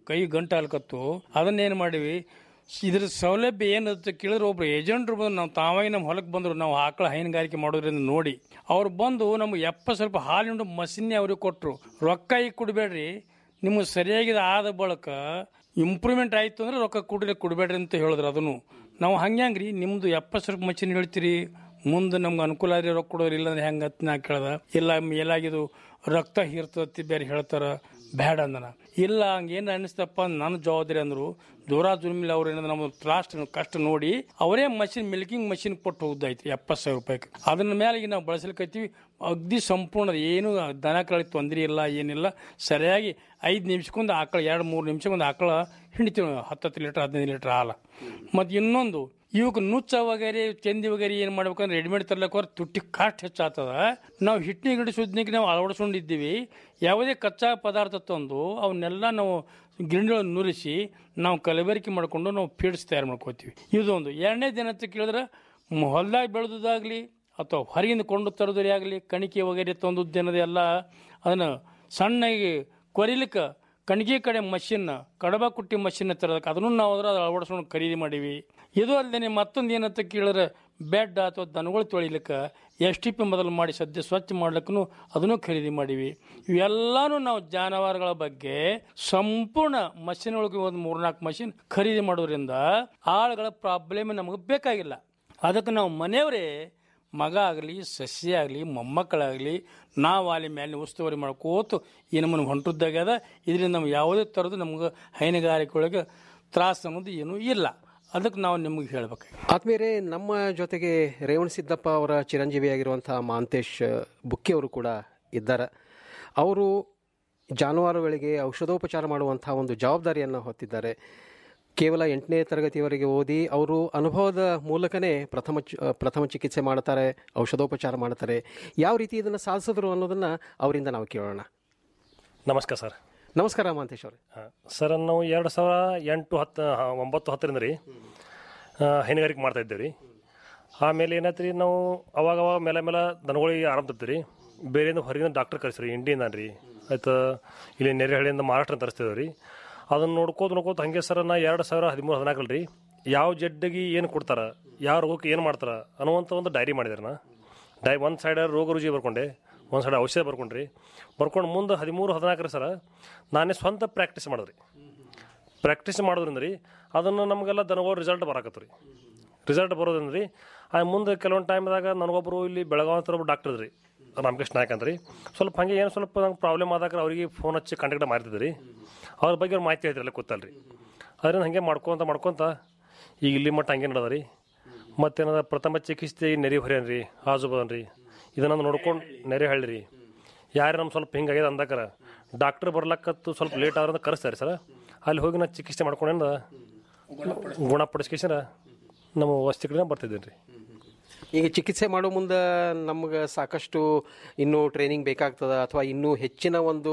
ಕೈ ಗಂಟು ಹಾಲ್ಕತ್ತು ಅದನ್ನೇನು ಮಾಡಿವಿ ಇದ್ರ ಸೌಲಭ್ಯ ಏನಂತ ಕೇಳಿದ್ರೆ ಒಬ್ರು ಏಜೆಂಟ್ರು ಬಂದು ನಾವು ತಾವಾಗಿ ನಮ್ಮ ಹೊಲಕ್ಕೆ ಬಂದರು ನಾವು ಆಕಳ ಹೈನುಗಾರಿಕೆ ಮಾಡೋದ್ರಿಂದ ನೋಡಿ ಅವ್ರು ಬಂದು ನಮ್ಗೆ ಎಪ್ಪ ಸ್ವಲ್ಪ ಹಾಲಿನ ಮಸಿನ್ನೇ ಅವ್ರಿಗೆ ಕೊಟ್ಟರು ರೊಕ್ಕ ಈಗ ಕೊಡಬೇಡ್ರಿ ನಿಮ್ಗೆ ಸರಿಯಾಗಿ ಆದ ಬಳಿಕ ಇಂಪ್ರೂವ್ಮೆಂಟ್ ಆಯಿತು ಅಂದ್ರೆ ರೊಕ್ಕ ಕೊಡ್ಲಿ ಕೊಡಬೇಡ್ರಿ ಅಂತ ಹೇಳಿದ್ರು ಅದನ್ನು ನಾವು ಹಂಗ್ಯಾಂಗ್ರಿ ನಿಮ್ದು ಎಪ್ಪತ್ತು ರೂಪಾಯಿ ಮಷಿನ್ ಹೇಳ್ತೀರಿ ಮುಂದೆ ನಮ್ಗೆ ಅನುಕೂಲ ಆದ್ರೆ ರೊಕ್ಕ ಕೊಡೋರು ಇಲ್ಲಾಂದ್ರೆ ಹೆಂಗೆ ಅಂತ ನಾ ಕೇಳ್ದ ಇಲ್ಲ ಎಲ್ಲಾಗಿದು ರಕ್ತ ಹೀರ್ತತಿ ಬೇರೆ ಹೇಳ್ತಾರ ಬ್ಯಾಡ ಅಂದನ ಇಲ್ಲ ಹಂಗೇನು ಅನಿಸ್ತಪ್ಪ ನನ್ನ ಜವಾಬ್ದಾರಿ ಅಂದ್ರು ದೂರ ದುರ್ಮಿಲ್ ಅವ್ರು ಏನಂದ್ರೆ ನಮ್ಮ ತ್ರಾಷ್ಟ ಕಷ್ಟ ನೋಡಿ ಅವರೇ ಮಷಿನ್ ಮಿಲ್ಕಿಂಗ್ ಮಷಿನ್ ಕೊಟ್ಟು ಹೋಗ್ದಾಯ್ತು ಎಪ್ಪತ್ತು ಸಾವಿರ ರೂಪಾಯಿಗೆ ಅದನ್ನ ಮೇಲೆ ಈಗ ನಾವು ಬಳಸಲಿಕ್ಕೈತೀವಿ ಅಗ್ದಿ ಸಂಪೂರ್ಣ ಏನು ದನ ಕಳಿಗೆ ತೊಂದರೆ ಇಲ್ಲ ಏನಿಲ್ಲ ಸರಿಯಾಗಿ ಐದು ನಿಮಿಷಕ್ಕೊಂದು ಆಕಳ ಎರಡು ಮೂರು ನಿಮಿಷಕ್ಕೊಂದು ಆಕಳ ಹಿಂಡಿತೀವಿ ನಾವು ಹತ್ತತ್ತು ಲೀಟ್ರ್ ಹದಿನೈದು ಲೀಟ್ರ್ ಹಾಲು ಮತ್ತು ಇನ್ನೊಂದು ಇವಕ್ಕೆ ನುಚ್ಚ ವಗೇರಿ ಚೆಂದಿ ವಗೇರಿ ಏನು ಮಾಡ್ಬೇಕಂದ್ರೆ ರೆಡಿಮೇಡ್ ತರ್ಲಕ್ಕೆ ಹೋದ್ರೆ ತುಟ್ಟಿ ಕಾಸ್ಟ್ ಹೆಚ್ಚಾಗ್ತದ ನಾವು ಹಿಟ್ಟಿನ ಗಿಡ ಸುದ್ನಿಗೆ ನಾವು ಅಳವಡಿಸ್ಕೊಂಡಿದ್ದೀವಿ ಯಾವುದೇ ಕಚ್ಚಾ ಪದಾರ್ಥ ತಂದು ಅವನ್ನೆಲ್ಲ ನಾವು ಗಿರಣಿಗಳನ್ನು ನುರಿಸಿ ನಾವು ಕಲಬೆರಕೆ ಮಾಡಿಕೊಂಡು ನಾವು ಫೀಡ್ಸ್ ತಯಾರು ಮಾಡ್ಕೋತೀವಿ ಇದೊಂದು ಎರಡನೇ ದಿನ ಅಂತ ಕೇಳಿದ್ರೆ ಹೊಲದಾಗ ಬೆಳೆದಾಗಲಿ ಅಥವಾ ಹೊರಗಿಂದ ಕೊಂಡು ತರೋದೇ ಆಗಲಿ ಕಣಿಕೆ ವಗೇರಿ ತಂದದ್ದೇನದೆ ಎಲ್ಲ ಅದನ್ನು ಸಣ್ಣಗೆ ಕೊರಿಲಿಕ್ಕೆ ಕಣಿಗೆ ಕಡೆ ಮಷಿನ್ ಕಡಬ ಕುಟ್ಟಿ ಮಷಿನ್ ತರೋದಕ್ಕೆ ಅದನ್ನು ನಾವು ಅದ್ರ ಅಳವಡಿಸ್ಕೊಂಡು ಖರೀದಿ ಮಾಡೀವಿ ಇದು ಅಲ್ಲದೆ ಮತ್ತೊಂದು ಏನಂತ ಕೇಳಿದ್ರೆ ಬೆಡ್ ಅಥವಾ ದನಗಳು ತೊಳಿಲಿಕ್ಕೆ ಎಸ್ ಟಿ ಪಿ ಮೊದಲು ಮಾಡಿ ಸದ್ಯ ಸ್ವಚ್ಛ ಮಾಡ್ಲಿಕ್ಕೂ ಅದನ್ನು ಖರೀದಿ ಮಾಡೀವಿ ಇವೆಲ್ಲಾನು ನಾವು ಜಾನುವಾರುಗಳ ಬಗ್ಗೆ ಸಂಪೂರ್ಣ ಮಷಿನ್ ಒಳಗೆ ಒಂದು ಮೂರ್ನಾಲ್ಕು ಮಷಿನ್ ಖರೀದಿ ಮಾಡೋದ್ರಿಂದ ಆಳುಗಳ ಪ್ರಾಬ್ಲಮ್ ನಮಗೆ ಬೇಕಾಗಿಲ್ಲ ಅದಕ್ಕೆ ನಾವು ಮನೆಯವರೇ ಮಗ ಆಗಲಿ ಸಸ್ಯ ಆಗಲಿ ಮೊಮ್ಮಕ್ಕಳಾಗಲಿ ನಾವು ಅಲ್ಲಿ ಮೇಲೆ ಉಸ್ತುವಾರಿ ಮಾಡ್ಕೋತು ಈ ನಮ್ಮನ್ನು ಹೊಂಟದ್ದಾಗ್ಯದ ಇದರಿಂದ ನಮ್ಗೆ ಯಾವುದೇ ಥರದ್ದು ನಮ್ಗೆ ಹೈನುಗಾರಿಕೆ ಒಳಗೆ ತ್ರಾಸ ಅನ್ನೋದು ಏನೂ ಇಲ್ಲ ಅದಕ್ಕೆ ನಾವು ನಿಮಗೆ ಹೇಳ್ಬೇಕು ಆತ್ಮೀಯರೇ ನಮ್ಮ ಜೊತೆಗೆ ರೇವಣ ಸಿದ್ದಪ್ಪ ಅವರ ಚಿರಂಜೀವಿಯಾಗಿರುವಂಥ ಮಹಾಂತೇಶ್ ಬುಕ್ಕಿ ಅವರು ಕೂಡ ಇದ್ದಾರೆ ಅವರು ಜಾನುವಾರುಗಳಿಗೆ ಔಷಧೋಪಚಾರ ಮಾಡುವಂಥ ಒಂದು ಜವಾಬ್ದಾರಿಯನ್ನು ಹೊತ್ತಿದ್ದಾರೆ ಕೇವಲ ಎಂಟನೇ ತರಗತಿಯವರೆಗೆ ಓದಿ ಅವರು ಅನುಭವದ ಮೂಲಕನೇ ಪ್ರಥಮ ಚಿ- ಪ್ರಥಮ ಚಿಕಿತ್ಸೆ ಮಾಡ್ತಾರೆ ಔಷಧೋಪಚಾರ ಮಾಡ್ತಾರೆ ಯಾವ ರೀತಿ ಇದನ್ನು ಸಾಧಿಸಿದ್ರು ಅನ್ನೋದನ್ನು ಅವರಿಂದ ನಾವು ಕೇಳೋಣ ನಮಸ್ಕಾರ ಸರ್ ನಮಸ್ಕಾರ ಮಹಾಂತೇಶ್ ಅವರೇ ಸರ್ ನಾವು ಎರಡು ಸಾವಿರ ಎಂಟು ಹತ್ತು ಹಾ, ಒಂಬತ್ತು ಹತ್ತರಿಂದ ರೀ ಆ, ಹೈನುಗಾರಿಕೆ ಮಾಡ್ತಾ ಇದ್ದೇವೆ ರೀ ಆಮೇಲೆ ಏನಾಯ್ತು ರೀ ನಾವು ಅವಾಗ ಅವಾಗ ಮೇಲೆ ಮೇಲೆ ದನಗಳಿಗೆ ಆರಾಮ್ ತಪ್ತೀವಿ ರೀ ಬೇರೆಯಿಂದ ಹೊರಗಿಂದ ಡಾಕ್ಟರ್ ಕರೆಸ್ರಿ ಇಂಡಿಯಿಂದ ರೀ ಆಯ್ತು ಇಲ್ಲಿ ನೆರೆಹಳ್ಳಿಯಿಂದ ಮಹಾರಾಷ್ಟ್ರ ತರಿಸ್ತೇವೆ ರೀ ಅದನ್ನು ನೋಡ್ಕೋತ ನೋಡ್ಕೋತ ಹಂಗೆ ಸರ್ ನಾ ಎರಡು ಸಾವಿರ ಹದಿಮೂರು ಹದಿನಾಲ್ಕಲ್ಲಿ ರೀ ಯಾವ ಜಡ್ಡಿಗೆ ಏನು ಕೊಡ್ತಾರ ಯಾವ ರೋಗಕ್ಕೆ ಏನು ಮಾಡ್ತಾರ ಅನ್ನುವಂಥ ಒಂದು ಡೈರಿ ಮಾಡಿದಾರೆ ನಾ ಡೈ ಒಂದು ಸೈಡ್ ರೋಗ ರುಜಿ ಬರ್ಕೊಂಡೆ ಒಂದು ಸೈಡ್ ಔಷಧ ಬರ್ಕೊಂಡ್ರಿ ಬರ್ಕೊಂಡು ಮುಂದೆ ಹದಿಮೂರು ಹದಿನಾಲ್ಕರ ಸರ ನಾನೇ ಸ್ವಂತ ಪ್ರಾಕ್ಟೀಸ್ ಮಾಡಿದ್ರಿ ಪ್ರಾಕ್ಟೀಸ್ ಮಾಡೋದ್ರಿಂದ ರೀ ಅದನ್ನು ನಮಗೆಲ್ಲ ದನಗಳು ರಿಸಲ್ಟ್ ಬರಾಕತ್ತು ರೀ ರಿಸಲ್ಟ್ ಬರೋದ್ರಿಂದ ರೀ ಆ ಮುಂದೆ ಕೆಲವೊಂದು ಟೈಮ್ದಾಗ ನನಗೊಬ್ಬರು ಇಲ್ಲಿ ಬೆಳಗಾವಿ ಹತ್ರ ಒಬ್ಬರು ಡಾಕ್ಟರ್ ರೀ ರಾಮಕೃಷ್ಣ ನಾಯಕ್ ಅಂತ ರೀ ಸ್ವಲ್ಪ ಹಾಗೆ ಏನು ಸ್ವಲ್ಪ ನಂಗೆ ಪ್ರಾಬ್ಲಮ್ ಆದಾಗ ಅವರಿಗೆ ಫೋನ್ ಹಚ್ಚಿ ಕಾಂಟ್ಯಾಕ್ಟ್ ಮಾಡ್ತಿದ್ದೆ ರೀ ಅವ್ರ ಬಗ್ಗೆ ಅವ್ರು ಮಾಹಿತಿ ಹೇಳ್ತಿರಲ್ಲ ಗೊತ್ತಲ್ಲ ರೀ ಅದರಿಂದ ಹಾಗೆ ಮಾಡ್ಕೊತ ಮಾಡ್ಕೊತ ಈಗ ಇಲ್ಲಿ ಮಟ್ಟ ಹಂಗೆ ನಡೆದ ರೀ ಮತ್ತೇನದ ಪ್ರಥಮ ಚಿಕಿತ್ಸೆ ನೆರೆ ಹೊರ್ಯಾನ ರೀ ಆಜು ಬದನ್ ರೀ ಇದನ್ನೊಂದು ನೋಡ್ಕೊಂಡು ನೆರೆ ಹಳ್ಳಿ ರೀ ಯಾರು ನಮ್ಮ ಸ್ವಲ್ಪ ಹಿಂಗಾಗ್ಯದ ಅಂದಾಕರ ಡಾಕ್ಟರ್ ಬರ್ಲಕ್ಕತ್ತು ಸ್ವಲ್ಪ ಲೇಟ್ ಆದ್ರೆ ಕರೆಸ್ತಾರೆ ಸರ್ ಅಲ್ಲಿ ಹೋಗಿ ನಾ ಚಿಕಿತ್ಸೆ ಮಾಡ್ಕೊಂಡ ಗುಣಪಡಿಸ್ಕೇಶನ ನಮ್ಮ ವಸ್ತಿ ಕಡೆ ಬರ್ತಿದ್ದೇನೆ ರೀ ಈಗ ಚಿಕಿತ್ಸೆ ಮಾಡೋ ಮುಂದೆ ನಮ್ಗೆ ಸಾಕಷ್ಟು ಇನ್ನೂ ಟ್ರೈನಿಂಗ್ ಬೇಕಾಗ್ತದ ಅಥವಾ ಇನ್ನೂ ಹೆಚ್ಚಿನ ಒಂದು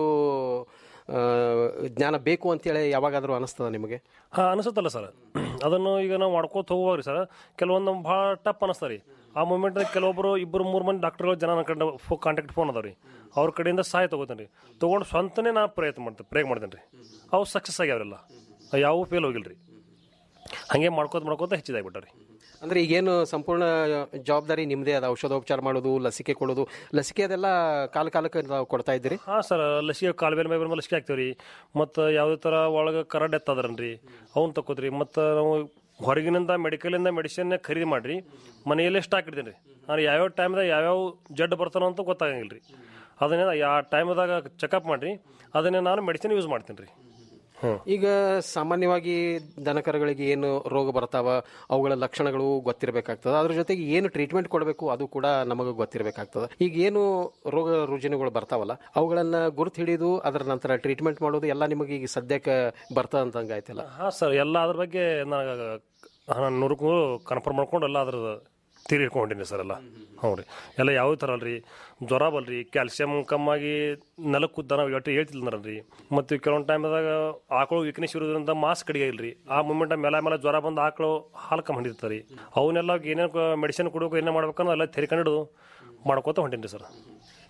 ಆ, ಜ್ಞಾನ ಬೇಕು ಅಂತೇಳಿ ಯಾವಾಗಾದರೂ ಅನಿಸ್ತದ ನಿಮಗೆ ಹಾಂ ಅನಿಸುತ್ತಲ್ಲ ಸರ್ ಅದನ್ನು ಈಗ ನಾವು ಮಾಡ್ಕೋತ ಹೋಗುವಾಗ ಸರ್ ಕೆಲವೊಂದು ಭಾಳ ಟಪ್ ಅನಿಸ್ತಾರೆ ರೀ ಆ ಮೂಮೆಂಟ್ ಕೆಲವೊಬ್ಬರು ಇಬ್ಬರು ಮೂರು ಮಂದಿ ಡಾಕ್ಟರ್ಗಳು ಜನ ನನ್ನ ಕಡೆ ಫೋ ಕಾಂಟ್ಯಾಕ್ಟ್ ಫೋನ್ ಅದಾವ ರೀ ಅವ್ರ ಕಡೆಯಿಂದ ಸಹಾಯ ತೊಗೋತೇನೆ ರೀ ತೊಗೊಂಡು ಸ್ವಂತನೇ ನಾ ಪ್ರಯತ್ನ ಮಾಡ್ತೇನೆ ಪ್ರಯೋಗ ಮಾಡ್ತೇನೆ ರೀ ಅವು ಸಕ್ಸಸ್ ಆಗ್ಯಾವ್ರಲ್ಲ ಯಾವ ಫೇಲ್ ಹೋಗಿಲ್ಲ ರೀ ಹಾಗೆ ಮಾಡ್ಕೋತ ಮಾಡ್ಕೋತ ಹೆಚ್ಚಿದಾಗ್ಬಿಟ್ಟ ರೀ ಅಂದ್ರೆ ಈಗೇನು ಸಂಪೂರ್ಣ ಜವಾಬ್ದಾರಿ ನಿಮ್ಮದೇ ಅದ ಔಷಧೋಪಚಾರ ಮಾಡೋದು ಲಸಿಕೆ ಕೊಡೋದು ಲಸಿಕೆ ಅದೆಲ್ಲ ಕಾಲ ಕಾಲಕ್ಕೆ ನಾವು ಕೊಡ್ತಾ ಇದ್ದೀರಿ ಹಾಂ ಸರ್ ಲಸಿಕೆ ಕಾಲು ಬೇರೆ ಮೇಲೆ ಲಸಿಕೆ ಹಾಕ್ತೀವಿ ರೀ ಮತ್ತು ಯಾವುದೇ ಥರ ಒಳಗೆ ಕರಡ್ ಎತ್ತದ್ರನ್ ರೀ ಅವ್ನು ತಗೋತೀರಿ ಮತ್ತು ನಾವು ಹೊರಗಿನಿಂದ ಮೆಡಿಕಲಿಂದ ಮೆಡಿಸಿನ್ ಖರೀದಿ ಮಾಡಿರಿ ಮನೆಯಲ್ಲೇ ಸ್ಟಾಕ್ ಇಡ್ತೀನಿ ರೀ ನಾನು ಯಾವ್ಯಾವ ಟೈಮ್ದಾಗ ಯಾವ್ಯಾವ ಜಡ್ ಬರ್ತಾನೋ ಅಂತ ಗೊತ್ತಾಗಂಗಿಲ್ಲ ರೀ ಅದನ್ನೇ ಆ ಟೈಮ್ದಾಗ ಚೆಕಪ್ ಮಾಡಿರಿ ಅದನ್ನೇ ನಾನು ಮೆಡಿಸಿನ್ ಯೂಸ್ ಮಾಡ್ತೀನಿ ರೀ ಹ್ಞೂ ಈಗ ಸಾಮಾನ್ಯವಾಗಿ ದನಕರುಗಳಿಗೆ ಏನು ರೋಗ ಬರ್ತಾವ ಅವುಗಳ ಲಕ್ಷಣಗಳು ಗೊತ್ತಿರಬೇಕಾಗ್ತದೆ ಅದ್ರ ಜೊತೆಗೆ ಏನು ಟ್ರೀಟ್ಮೆಂಟ್ ಕೊಡಬೇಕು ಅದು ಕೂಡ ನಮಗೆ ಗೊತ್ತಿರಬೇಕಾಗ್ತದೆ ಈಗ ಏನು ರೋಗ ರುಜಿನಗಳು ಬರ್ತಾವಲ್ಲ ಅವುಗಳನ್ನ ಗುರುತು ಹಿಡಿದು ಅದರ ನಂತರ ಟ್ರೀಟ್ಮೆಂಟ್ ಮಾಡೋದು ಎಲ್ಲ ನಿಮಗೆ ಈಗ ಸದ್ಯಕ್ಕೆ ಬರ್ತದ ಅಂತಂಗೆ ಆಯ್ತಲ್ಲ ಹಾಂ ಸರ್ ಎಲ್ಲ ಅದ್ರ ಬಗ್ಗೆ ನನಗೆ ನಾನು ನೂರಕ್ಕೂ ಕನ್ಫರ್ಮ್ ಮಾಡ್ಕೊಂಡು ಎಲ್ಲ ಅದ್ರ ತೀರಿ ಇಟ್ಕೊಂಡಿನಿ ಸರ್ ಎಲ್ಲ ಹ್ಞೂ ರೀ ಎಲ್ಲ ಯಾವ ಥರ ಅಲ್ರಿ ಜ್ವರ ಬಲ್ರಿ ಕ್ಯಾಲ್ಸಿಯಂ ಕಮ್ಮಾಗಿ ನೆಲಕ್ಕೆ ಕುದ್ದಾನ ಒಟ್ಟು ಹೇಳ್ತಿಲ್ಲ ರೀ ಮತ್ತು ಕೆಲವೊಂದು ಟೈಮ್ದಾಗ ಆಕಳು ವೀಕ್ನೆಸ್ ಇರೋದ್ರಿಂದ ಮಾಸ್ ಕಡಿಗೆ ಇಲ್ರಿ ಆ ಮೂಮೆಂಟ್ ಮೇಲೆ ಮೇಲೆ ಜ್ವರ ಬಂದು ಆಕಳು ಹಾಲು ಕಮ್ಮಿ ಹಿಡಿತಾರೆ ರೀ ಅವನ್ನೆಲ್ಲ ಏನೇನು ಮೆಡಿಸಿನ್ ಕೊಡಬೇಕು ಏನೇ ಮಾಡ್ಬೇಕನ್ನೋ ಎಲ್ಲ ತೆರಿಕೊಂಡು ಮಾಡ್ಕೋತ ಹೊಂಟೀನಿ ರೀ ಸರ್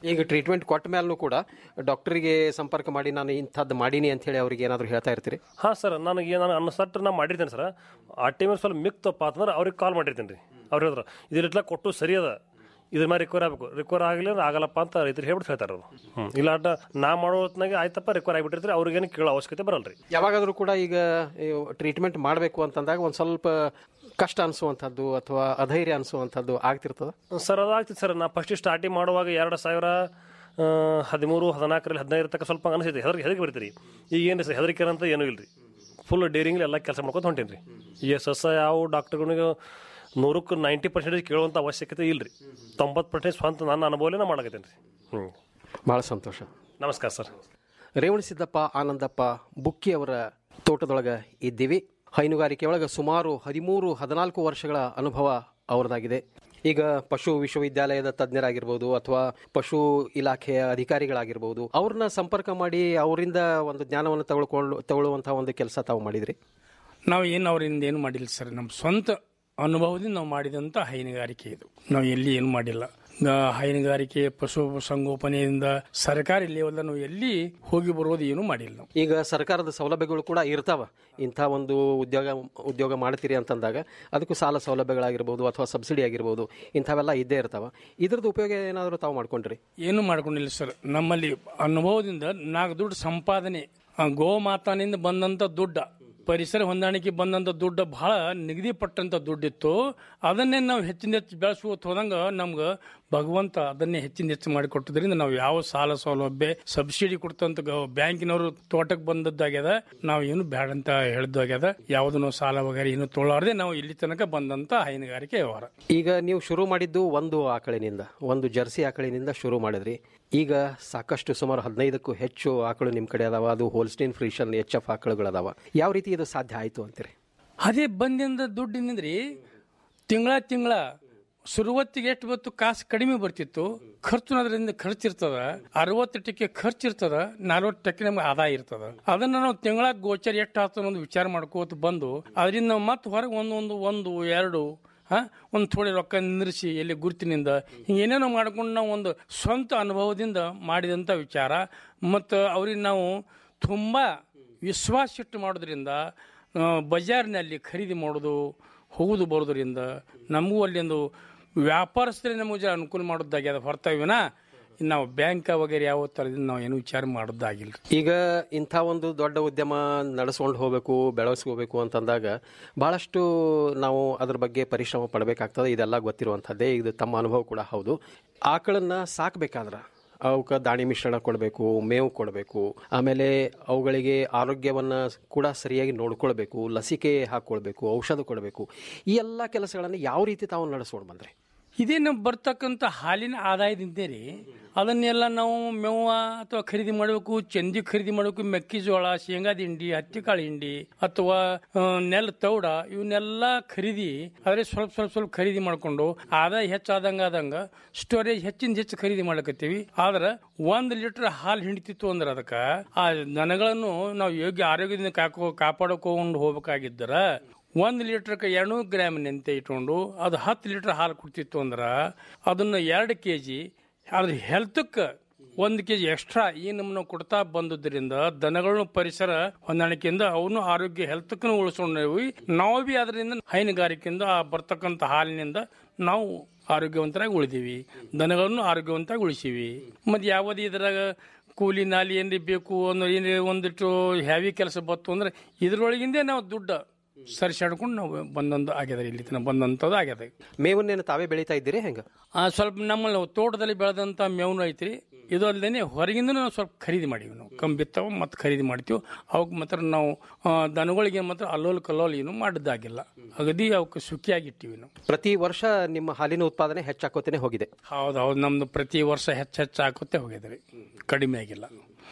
ಈಗ ಟ್ರೀಟ್ಮೆಂಟ್ ಕೊಟ್ಟ ಮೇಲೂ ಕೂಡ ಡಾಕ್ಟರಿಗೆ ಸಂಪರ್ಕ ಮಾಡಿ ನಾನು ಇಂಥದ್ದು ಮಾಡೀನಿ ಅಂತ ಹೇಳಿ ಅವ್ರಿಗೆ ಏನಾದರೂ ಹೇಳ್ತಾ ಇರ್ತೀರಿ ಹಾಂ ಸರ್ ನನಗೆ ನಾನು ಅನ್ನಸಟ್ಟು ನಾ ಮಾಡಿರ್ತೇನೆ ಸರ್ ಆ ಟೈಮಲ್ಲಿ ಸ್ವಲ್ಪ ಮಿಕ್ ತಪ್ಪ ಅಂತಂದ್ರೆ ಅವ್ರಿಗೆ ಕಾಲ್ ಮಾಡಿರ್ತೀನಿ ರೀ ಅವ್ರು ಹೇಳಿದ್ರು ಇದಿಟ್ಲ ಕೊಟ್ಟು ಸರಿ ಅದ ಇದ್ರ ಮೇಲೆ ರಿಕವರ್ ಆಗಬೇಕು ರಿಕವರ್ ಆಗಲಿ ಅಂದ್ರೆ ಆಗಲ್ಲಪ್ಪ ಅಂತ ರೈತರು ಹೇಳ್ಬಿಟ್ಟು ಹೇಳ್ತಾರೆ ಅವರು ಹ್ಞೂ ಇಲ್ಲ ಅಡ್ಡ ನಾ ಮಾಡೋ ಹೊತ್ನಾಗೆ ಆಯ್ತಪ್ಪ ರಿಕವರ್ ಆಗಿಬಿಟ್ಟಿರ್ತೀರಿ ಅವ್ರಿಗೇನು ಕೇಳೋ ಅವಶ್ಯಕತೆ ಬರಲ್ಲ ರೀ ಯಾವಾಗಾದರೂ ಕೂಡ ಈಗ ಟ್ರೀಟ್ಮೆಂಟ್ ಮಾಡಬೇಕು ಅಂತಂದಾಗ ಒಂದು ಸ್ವಲ್ಪ ಕಷ್ಟ ಅನಿಸುವಂಥದ್ದು ಅಥವಾ ಅಧೈರ್ಯ ಅನಿಸುವಂಥದ್ದು ಆಗ್ತಿರ್ತದ ಸರ್ ಅದಾಗ್ತಿತ್ತು ಸರ್ ನಾ ಫಸ್ಟ್ ಸ್ಟಾರ್ಟಿಂಗ್ ಮಾಡುವಾಗ ಎರಡು ಸಾವಿರ ಆ, ಹದಿಮೂರು ಹದಿನಾಲ್ಕರಲ್ಲಿ ಹದಿನೈದು ತನಕ ಸ್ವಲ್ಪ ಅನಿಸಿದೆ ಹೆದರಿಗೆ ಹೆದರಿಗೆ ಬರ್ತೀರಿ ಈಗ ಏನು ಸರ್ ಹೆದರಿಕೆ ಅಂತ ಏನೂ ಇಲ್ಲ ರೀ ಫುಲ್ ಡೇರಿಂಗ್ಲಿ ಎಲ್ಲ ಕೆಲಸ ಮಾಡ್ಕೊತ ಹೊಂಟೀನಿ ರೀ ಈಗ ಸಸ್ಯ ಯಾವ ಡಾಕ್ಟರ್ಗಳಿಗೆ ನೂರಕ್ಕೆ ನೈಂಟಿ ಪರ್ಸೆಂಟೇಜ್ ಕೇಳುವಂಥ ಅವಶ್ಯಕತೆ ಇಲ್ಲ ರೀ ತೊಂಬತ್ತು ಪರ್ಸೆಂಟ್ ಸ್ವಂತ ನನ್ನ ಅನುಭವಲೇ ನಾ ಮಾಡಕತ್ತೇನೆ ರೀ ಹ್ಞೂ ಭಾಳ ಸಂತೋಷ ನಮಸ್ಕಾರ ಸರ್ ರೇವಣಸಿದ್ದಪ್ಪ ಆನಂದಪ್ಪ ಬುಕ್ಕಿ ಅವರ ತೋಟದೊಳಗೆ ಇದ್ದೀವಿ ಹೈನುಗಾರಿಕೆ ಒಳಗೆ ಸುಮಾರು ಹದಿಮೂರು ಹದಿನಾಲ್ಕು ವರ್ಷಗಳ ಅನುಭವ ಅವರದಾಗಿದೆ ಈಗ ಪಶು ವಿಶ್ವವಿದ್ಯಾಲಯದ ತಜ್ಞರಾಗಿರ್ಬೋದು ಅಥವಾ ಪಶು ಇಲಾಖೆಯ ಅಧಿಕಾರಿಗಳಾಗಿರ್ಬೋದು ಅವ್ರನ್ನ ಸಂಪರ್ಕ ಮಾಡಿ ಅವರಿಂದ ಒಂದು ಜ್ಞಾನವನ್ನು ತಗೊಳ್ಕೊಂಡು ತಗೊಳ್ಳುವಂತಹ ಒಂದು ಕೆಲಸ ತಾವು ಮಾಡಿದ್ರಿ ನಾವು ಏನು ಅವರಿಂದ ಏನು ಮಾಡಿಲ್ಲ ಸರ್ ನಮ್ಮ ಸ್ವಂತ ಅನುಭವದಿಂದ ನಾವು ಮಾಡಿದಂಥ ಹೈನುಗಾರಿಕೆ ಇದು ನಾವು ಎಲ್ಲಿ ಏನು ಮಾಡಿಲ್ಲ ಗ- ಹೈನುಗಾರಿಕೆ ಪಶು ಸಂಗೋಪನೆಯಿಂದ ಸರ್ಕಾರಿ ಲೆವೆಲ್ ನಾವು ಎಲ್ಲಿ ಹೋಗಿ ಬರೋದು ಏನು ಮಾಡಿಲ್ಲ ನಾವು ಈಗ ಸರ್ಕಾರದ ಸೌಲಭ್ಯಗಳು ಕೂಡ ಇರ್ತಾವ ಇಂಥ ಒಂದು ಉದ್ಯೋಗ ಉದ್ಯೋಗ ಮಾಡ್ತೀರಿ ಅಂತಂದಾಗ ಅದಕ್ಕೂ ಸಾಲ ಸೌಲಭ್ಯಗಳಾಗಿರ್ಬೋದು ಅಥವಾ ಸಬ್ಸಿಡಿ ಆಗಿರ್ಬೋದು ಇಂಥವೆಲ್ಲ ಇದ್ದೇ ಇರ್ತಾವ ಇದ್ರದ್ದು ಉಪಯೋಗ ಏನಾದರೂ ತಾವು ಮಾಡ್ಕೊಂಡ್ರಿ ಏನು ಮಾಡ್ಕೊಂಡಿಲ್ಲ ಸರ್ ನಮ್ಮಲ್ಲಿ ಅನುಭವದಿಂದ ನಾಲ್ಕು ದುಡ್ಡು ಸಂಪಾದನೆ ಆ ಗೋಮಾತಾನಿಂದ ಬಂದಂಥ ದುಡ್ಡ ಪರಿಸರ ಹೊಂದಾಣಿಕೆ ಬಂದಂಥ ದುಡ್ಡು ಬಹಳ ನಿಗದಿಪಟ್ಟಂಥ ದುಡ್ಡಿತ್ತು ಅದನ್ನೇ ನಾವು ಹೆಚ್ಚಿನ ಹೆಚ್ಚು ಬೆಳೆಸುವತ್ ಹೋದಂಗ ನಮ್ಗೆ ಭಗವಂತ ಅದನ್ನೇ ಹೆಚ್ಚಿನ ಹೆಚ್ಚು ಮಾಡಿಕೊಟ್ಟದ್ರಿಂದ ನಾವು ಯಾವ ಸಾಲ ಸೌಲಭ್ಯ ಸಬ್ಸಿಡಿ ಕೊಡ್ತಂತ ಗ- ಬ್ಯಾಂಕಿನವರು ತೋಟಕ್ಕೆ ಬಂದದ್ದಾಗ್ಯದ ನಾವು ಏನು ಬೇಡ ಅಂತ ಹೇಳಿದ್ದಾಗ್ಯದ ಯಾವುದನ್ನು ಸಾಲ ವಗೇರೆ ಏನು ತೊಳಾರ್ದೆ ನಾವು ಇಲ್ಲಿ ತನಕ ಬಂದಂತ ಹೈನುಗಾರಿಕೆ ವ್ಯವಹಾರ ಈಗ ನೀವು ಶುರು ಮಾಡಿದ್ದು ಒಂದು ಆಕಳಿನಿಂದ ಒಂದು ಜರ್ಸಿ ಆಕಳಿನಿಂದ ಶುರು ಮಾಡಿದ್ರಿ ಈಗ ಸಾಕಷ್ಟು ಸುಮಾರು ಹದಿನೈದಕ್ಕೂ ಹೆಚ್ಚು ಆಕಳು ನಿಮ್ಮ ಕಡೆ ಅದಾವ ಅದು ಹೋಲ್ಸ್ಟೀನ್ ಫ್ರೀಶನ್ ಎಚ್ ಎಫ್ ಆಕಳುಗಳದಾವ ಯಾವ ರೀತಿ ಇದು ಸಾಧ್ಯ ಆಯಿತು ಅಂತೀರಿ ಅದೇ ಬಂದಿಂದ ದುಡ್ಡಿನಿಂದ್ರಿ ತಿಂಗಳ ತಿಂಗಳ ಶುರುವತ್ತಿಗೆ ಎಷ್ಟು ಬತ್ತು ಕಾಸು ಕಡಿಮೆ ಬರ್ತಿತ್ತು ಖರ್ಚು ಅದರಿಂದ ಖರ್ಚಿರ್ತದ ಅರವತ್ತು ಟಕ್ಕೆ ಖರ್ಚಿರ್ತದ ನಲ್ವತ್ತು ಟಕ್ಕೆ ನಮ್ಗೆ ಆದಾಯ ಇರ್ತದ ಅದನ್ನ ನಾವು ತಿಂಗಳ ಗೋಚರ ಎಷ್ಟು ಆಗ್ತದ ಒಂದು ವಿಚಾರ ಮಾಡ್ಕೋತ ಬಂದು ಅದರಿಂದ ನಾವು ಮತ್ತೆ ಹೊರಗೆ ಒಂದೊಂದು ಒಂದು ಎರಡು ಹಾ ಒಂದು ಥೋಡೆ ರೊಕ್ಕ ನಿಂದ್ರಿಸಿ ಎಲ್ಲಿ ಗುರುತಿನಿಂದ ಹಿಂಗೆ ಏನೇನೋ ಮಾಡ್ಕೊಂಡು ನಾವು ಒಂದು ಸ್ವಂತ ಅನುಭವದಿಂದ ಮಾಡಿದಂಥ ವಿಚಾರ ಮತ್ತು ಅವ್ರಿಗೆ ನಾವು ತುಂಬ ವಿಶ್ವಾಸ ಇಟ್ಟು ಮಾಡೋದ್ರಿಂದ ಆ, ಬಜಾರ್ನಲ್ಲಿ ಖರೀದಿ ಮಾಡೋದು ಹೋಗುದು ಬರೋದ್ರಿಂದ ನಮಗೂ ಅಲ್ಲಿಂದು ವ್ಯಾಪಾರಸ್ಥರೇ ನಮಗೆ ಜರ ಅನುಕೂಲ ಮಾಡೋದಾಗ್ಯದ ಹೊರತಾವಿನ ನಾವು ಬ್ಯಾಂಕ್ ವಗೇರೆ ಯಾವ ಥರದಿಂದ ನಾವು ಏನು ವಿಚಾರ ಮಾಡೋದಾಗಿಲ್ಲ ಈಗ ಇಂಥ ಒಂದು ದೊಡ್ಡ ಉದ್ಯಮ ನಡೆಸ್ಕೊಂಡು ಹೋಗಬೇಕು ಬೆಳೆಸ್ಕೋಬೇಕು ಅಂತಂದಾಗ ಬಹಳಷ್ಟು ನಾವು ಅದ್ರ ಬಗ್ಗೆ ಪರಿಶ್ರಮ ಪಡಬೇಕಾಗ್ತದೆ ಇದೆಲ್ಲ ಗೊತ್ತಿರುವಂಥದ್ದೇ ಇದು ತಮ್ಮ ಅನುಭವ ಕೂಡ ಹೌದು ಆಕಳನ್ನ ಸಾಕಬೇಕಾದ್ರೆ ಅವಕ್ಕೆ ದಾಣಿ ಮಿಶ್ರಣ ಕೊಡಬೇಕು ಮೇವು ಕೊಡಬೇಕು ಆಮೇಲೆ ಅವುಗಳಿಗೆ ಆರೋಗ್ಯವನ್ನು ಕೂಡ ಸರಿಯಾಗಿ ನೋಡ್ಕೊಳ್ಬೇಕು ಲಸಿಕೆ ಹಾಕ್ಕೊಳ್ಬೇಕು ಔಷಧ ಕೊಡಬೇಕು ಈ ಎಲ್ಲ ಕೆಲಸಗಳನ್ನು ಯಾವ ರೀತಿ ತಾವು ನಡೆಸ್ಕೊಂಡು ಬಂದ್ರಿ ಇದೇ ನಾವು ಬರ್ತಕ್ಕಂಥ ಹಾಲಿನ ಆದಾಯದಿಂದೇ ರೀ ಅದನ್ನೆಲ್ಲ ನಾವು ಮೇವ ಅಥವಾ ಖರೀದಿ ಮಾಡಬೇಕು ಚಂದಿ ಖರೀದಿ ಮಾಡಬೇಕು ಮೆಕ್ಕೆಜೋಳ ಶೇಂಗಾದ ಹಿಂಡಿ ಹತ್ತಿಕಾಳು ಹಿಂಡಿ ಅಥವಾ ಆ, ನೆಲ ತೌಡ ಇವನ್ನೆಲ್ಲ ಖರೀದಿ ಆದರೆ ಸ್ವಲ್ಪ ಸ್ವಲ್ಪ ಸ್ವಲ್ಪ ಖರೀದಿ ಮಾಡ್ಕೊಂಡು ಆದಾಯ ಹೆಚ್ಚಾದಂಗ ಆದಂಗ ಸ್ಟೋರೇಜ್ ಹೆಚ್ಚಿನ ಹೆಚ್ಚು ಖರೀದಿ ಮಾಡ್ಲಕತ್ತೀವಿ ಆದ್ರೆ ಒಂದ್ ಲೀಟರ್ ಹಾಲು ಹಿಂಡ್ತಿತ್ತು ಅಂದ್ರೆ ಅದಕ್ಕೆ ಆ ದನಗಳನ್ನು ನಾವು ಯೋಗ್ಯ ಆರೋಗ್ಯದಿಂದ ಕಾಕೋ ಕಾಪಾಡ್ಕೊಂಡು ಹೋಗ್ಬೇಕಾಗಿದ್ದರ ಒಂದು ಲೀಟರ್ಗೆ ಎರಡ್ನೂರು ಗ್ರಾಮ್ ನೆಂತೆ ಇಟ್ಕೊಂಡು ಅದು ಹತ್ತು ಲೀಟರ್ ಹಾಲು ಕೊಡ್ತಿತ್ತು ಅಂದ್ರೆ ಅದನ್ನು ಎರಡು ಕೆ ಜಿ ಅದ್ರ ಹೆಲ್ತಕ್ಕೆ ಒಂದು ಕೆ ಜಿ ಎಕ್ಸ್ಟ್ರಾ ಈ ನಮ್ಮನ್ನು ಕೊಡ್ತಾ ಬಂದುದರಿಂದ ದನಗಳನ್ನು ಪರಿಸರ ಹೊಂದಾಣಿಕೆಯಿಂದ ಅವನು ಆರೋಗ್ಯ ಹೆಲ್ತ್ಕ್ಕೂ ಉಳಿಸ್ಕೊಂಡೇವಿ ನಾವು ಬಿ ಅದರಿಂದ ಹೈನುಗಾರಿಕೆಯಿಂದ ಆ ಬರ್ತಕ್ಕಂಥ ಹಾಲಿನಿಂದ ನಾವು ಆರೋಗ್ಯವಂತರಾಗಿ ಉಳಿದೀವಿ ದನಗಳನ್ನು ಆರೋಗ್ಯವಂತರಾಗಿ ಉಳಿಸೀವಿ ಮತ್ತು ಯಾವುದೇ ಇದ್ರಾಗ ಕೂಲಿ ನಾಲಿ ಏನ್ರಿ ಬೇಕು ಅನ್ನೋ ಏನ್ರಿ ಒಂದಿಟ್ಟು ಹೆವಿ ಕೆಲಸ ಬತ್ತು ಅಂದ್ರೆ ಇದ್ರೊಳಗಿಂದೇ ನಾವು ದುಡ್ಡು ಸರಿಸಾಡ್ಕೊಂಡು ನಾವು ಬಂದಂದು ಆಗ್ಯದ ಇಲ್ಲಿ ತನಕ ಬಂದಂಥದ್ದು ಆಗ್ಯದ ಮೇವನ್ನೇನು ತಾವೇ ಬೆಳೀತಾ ಇದ್ದೀರಿ ಹೆಂಗೆ ಆ, ಸ್ವಲ್ಪ ನಮ್ಮಲ್ಲಿ ತೋಟದಲ್ಲಿ ಬೆಳೆದಂಥ ಮೇವ್ನು ಐತ್ರಿ ಇದು ಅಲ್ಲದೆ ಹೊರಗಿಂದ ನಾವು ಸ್ವಲ್ಪ ಖರೀದಿ ಮಾಡೀವಿ ನಾವು ಕಮ್ಮಿ ಬಿತ್ತಾವ ಮತ್ತು ಖರೀದಿ ಮಾಡ್ತೀವಿ ಅವಕ್ಕೆ ಮಾತ್ರ ನಾವು ಆ, ದನಗಳಿಗೆ ಮಾತ್ರ ಅಲ್ಲೋಲ್ ಕಲ್ಲೋಲ್ ಏನು ಮಾಡಿದ್ದಾಗಿಲ್ಲ ಅಗದಿ ಅವಕ್ಕೆ ಸುಖಿಯಾಗಿಟ್ಟಿವಿ ನಾವು ಪ್ರತಿ ವರ್ಷ ನಿಮ್ಮ ಹಾಲಿನ ಉತ್ಪಾದನೆ ಹೆಚ್ಚಾಕೋತೇನೆ ಹೋಗಿದೆ ಹೌದು ಹೌದು ನಮ್ದು ಪ್ರತಿ ವರ್ಷ ಹೆಚ್ಚು ಹೆಚ್ಚು ಹಾಕುತ್ತೆ ಹೋಗಿದ್ರಿ ಕಡಿಮೆ ಆಗಿಲ್ಲ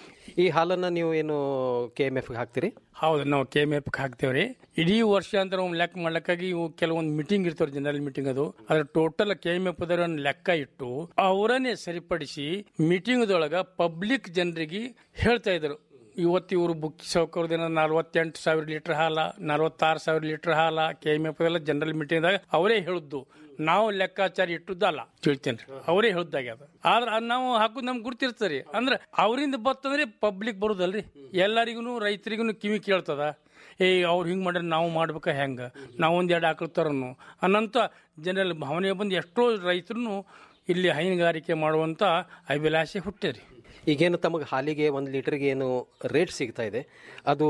ಈ ಹಾಲನ್ನ ನೀವು ಏನು ಕೆ ಎಮ್ ಎಫ್ ಹಾಕ್ತೀರಿ ಹೌದು ನಾವು ಕೆ ಎಮ್ ಎಫ್ ಹಾಕ್ತೇವ್ರಿ ಇಡೀ ವರ್ಷ ಅಂತ ನಾವು ಲೆಕ್ಕ ಮಾಡ್ಲಕ್ಕಾಗಿ ಇವು ಕೆಲವೊಂದು ಮೀಟಿಂಗ್ ಇರ್ತಾವ್ರಿ ಜನರಲ್ ಮೀಟಿಂಗ್ ಅದು ಅದ್ರ ಟೋಟಲ್ ಕೆ ಎಮ್ ಎಫ್ ಲೆಕ್ಕ ಇಟ್ಟು ಅವರನ್ನೇ ಸರಿಪಡಿಸಿ ಮೀಟಿಂಗ್ದೊಳಗ ಪಬ್ಲಿಕ್ ಜನರಿಗೆ ಹೇಳ್ತಾ ಇದ್ರು ಇವತ್ತು ಇವರು ಬುಕ್ಕಿ ಸೌಕರ್ಯದಿಂದ ನಲ್ವತ್ತೆಂಟು ಸಾವಿರ ಲೀಟರ್ ಹಾಲ ನಲ್ವತ್ತಾರು ಸಾವಿರ ಲೀಟರ್ ಹಾಲ ಕೆ ಎಮ್ ಎಫ್ ಎಲ್ಲ ಜನರಲ್ ಮೀಟಿಂಗ್ದಾಗ ಅವರೇ ಹೇಳುದು ನಾವು ಲೆಕ್ಕಾಚಾರ ಇಟ್ಟದ್ದಲ್ಲ ತಿಳ್ತೇನೆ ಅವರೇ ಹೇಳುದಾಗ್ಯದ ಆದ್ರೆ ಅದ್ ನಾವು ಹಾಕುದು ನಮ್ಗೆ ಗುರ್ತಿರ್ತರಿ ಅಂದ್ರೆ ಅವರಿಂದ ಬತ್ತಂದ್ರೆ ಪಬ್ಲಿಕ್ ಬರುದಲ್ರಿ ಎಲ್ಲರಿಗೂ ರೈತರಿಗೂ ಕಿವಿ ಕೇಳ್ತದ ಏ ಅವ್ರು ಹಿಂಗೆ ಮಾಡ್ರೆ ನಾವು ಮಾಡ್ಬೇಕಾ ಹೆಂಗೆ ನಾವು ಒಂದು ಎರಡು ಆಕಳು ತರನು ಅನ್ನಂತ ಜನರಲ್ಲಿ ಭಾವನೆ ಬಂದು ಎಷ್ಟೋ ರೈತರು ಇಲ್ಲಿ ಹೈನುಗಾರಿಕೆ ಮಾಡುವಂತ ಅಭಿಲಾಷೆ ಹುಟ್ಟಿರಿ ಈಗೇನು ತಮಗೆ ಹಾಲಿಗೆ ಒಂದು ಲೀಟರ್ಗೆ ಏನು ರೇಟ್ ಸಿಗ್ತಾ ಇದೆ ಅದು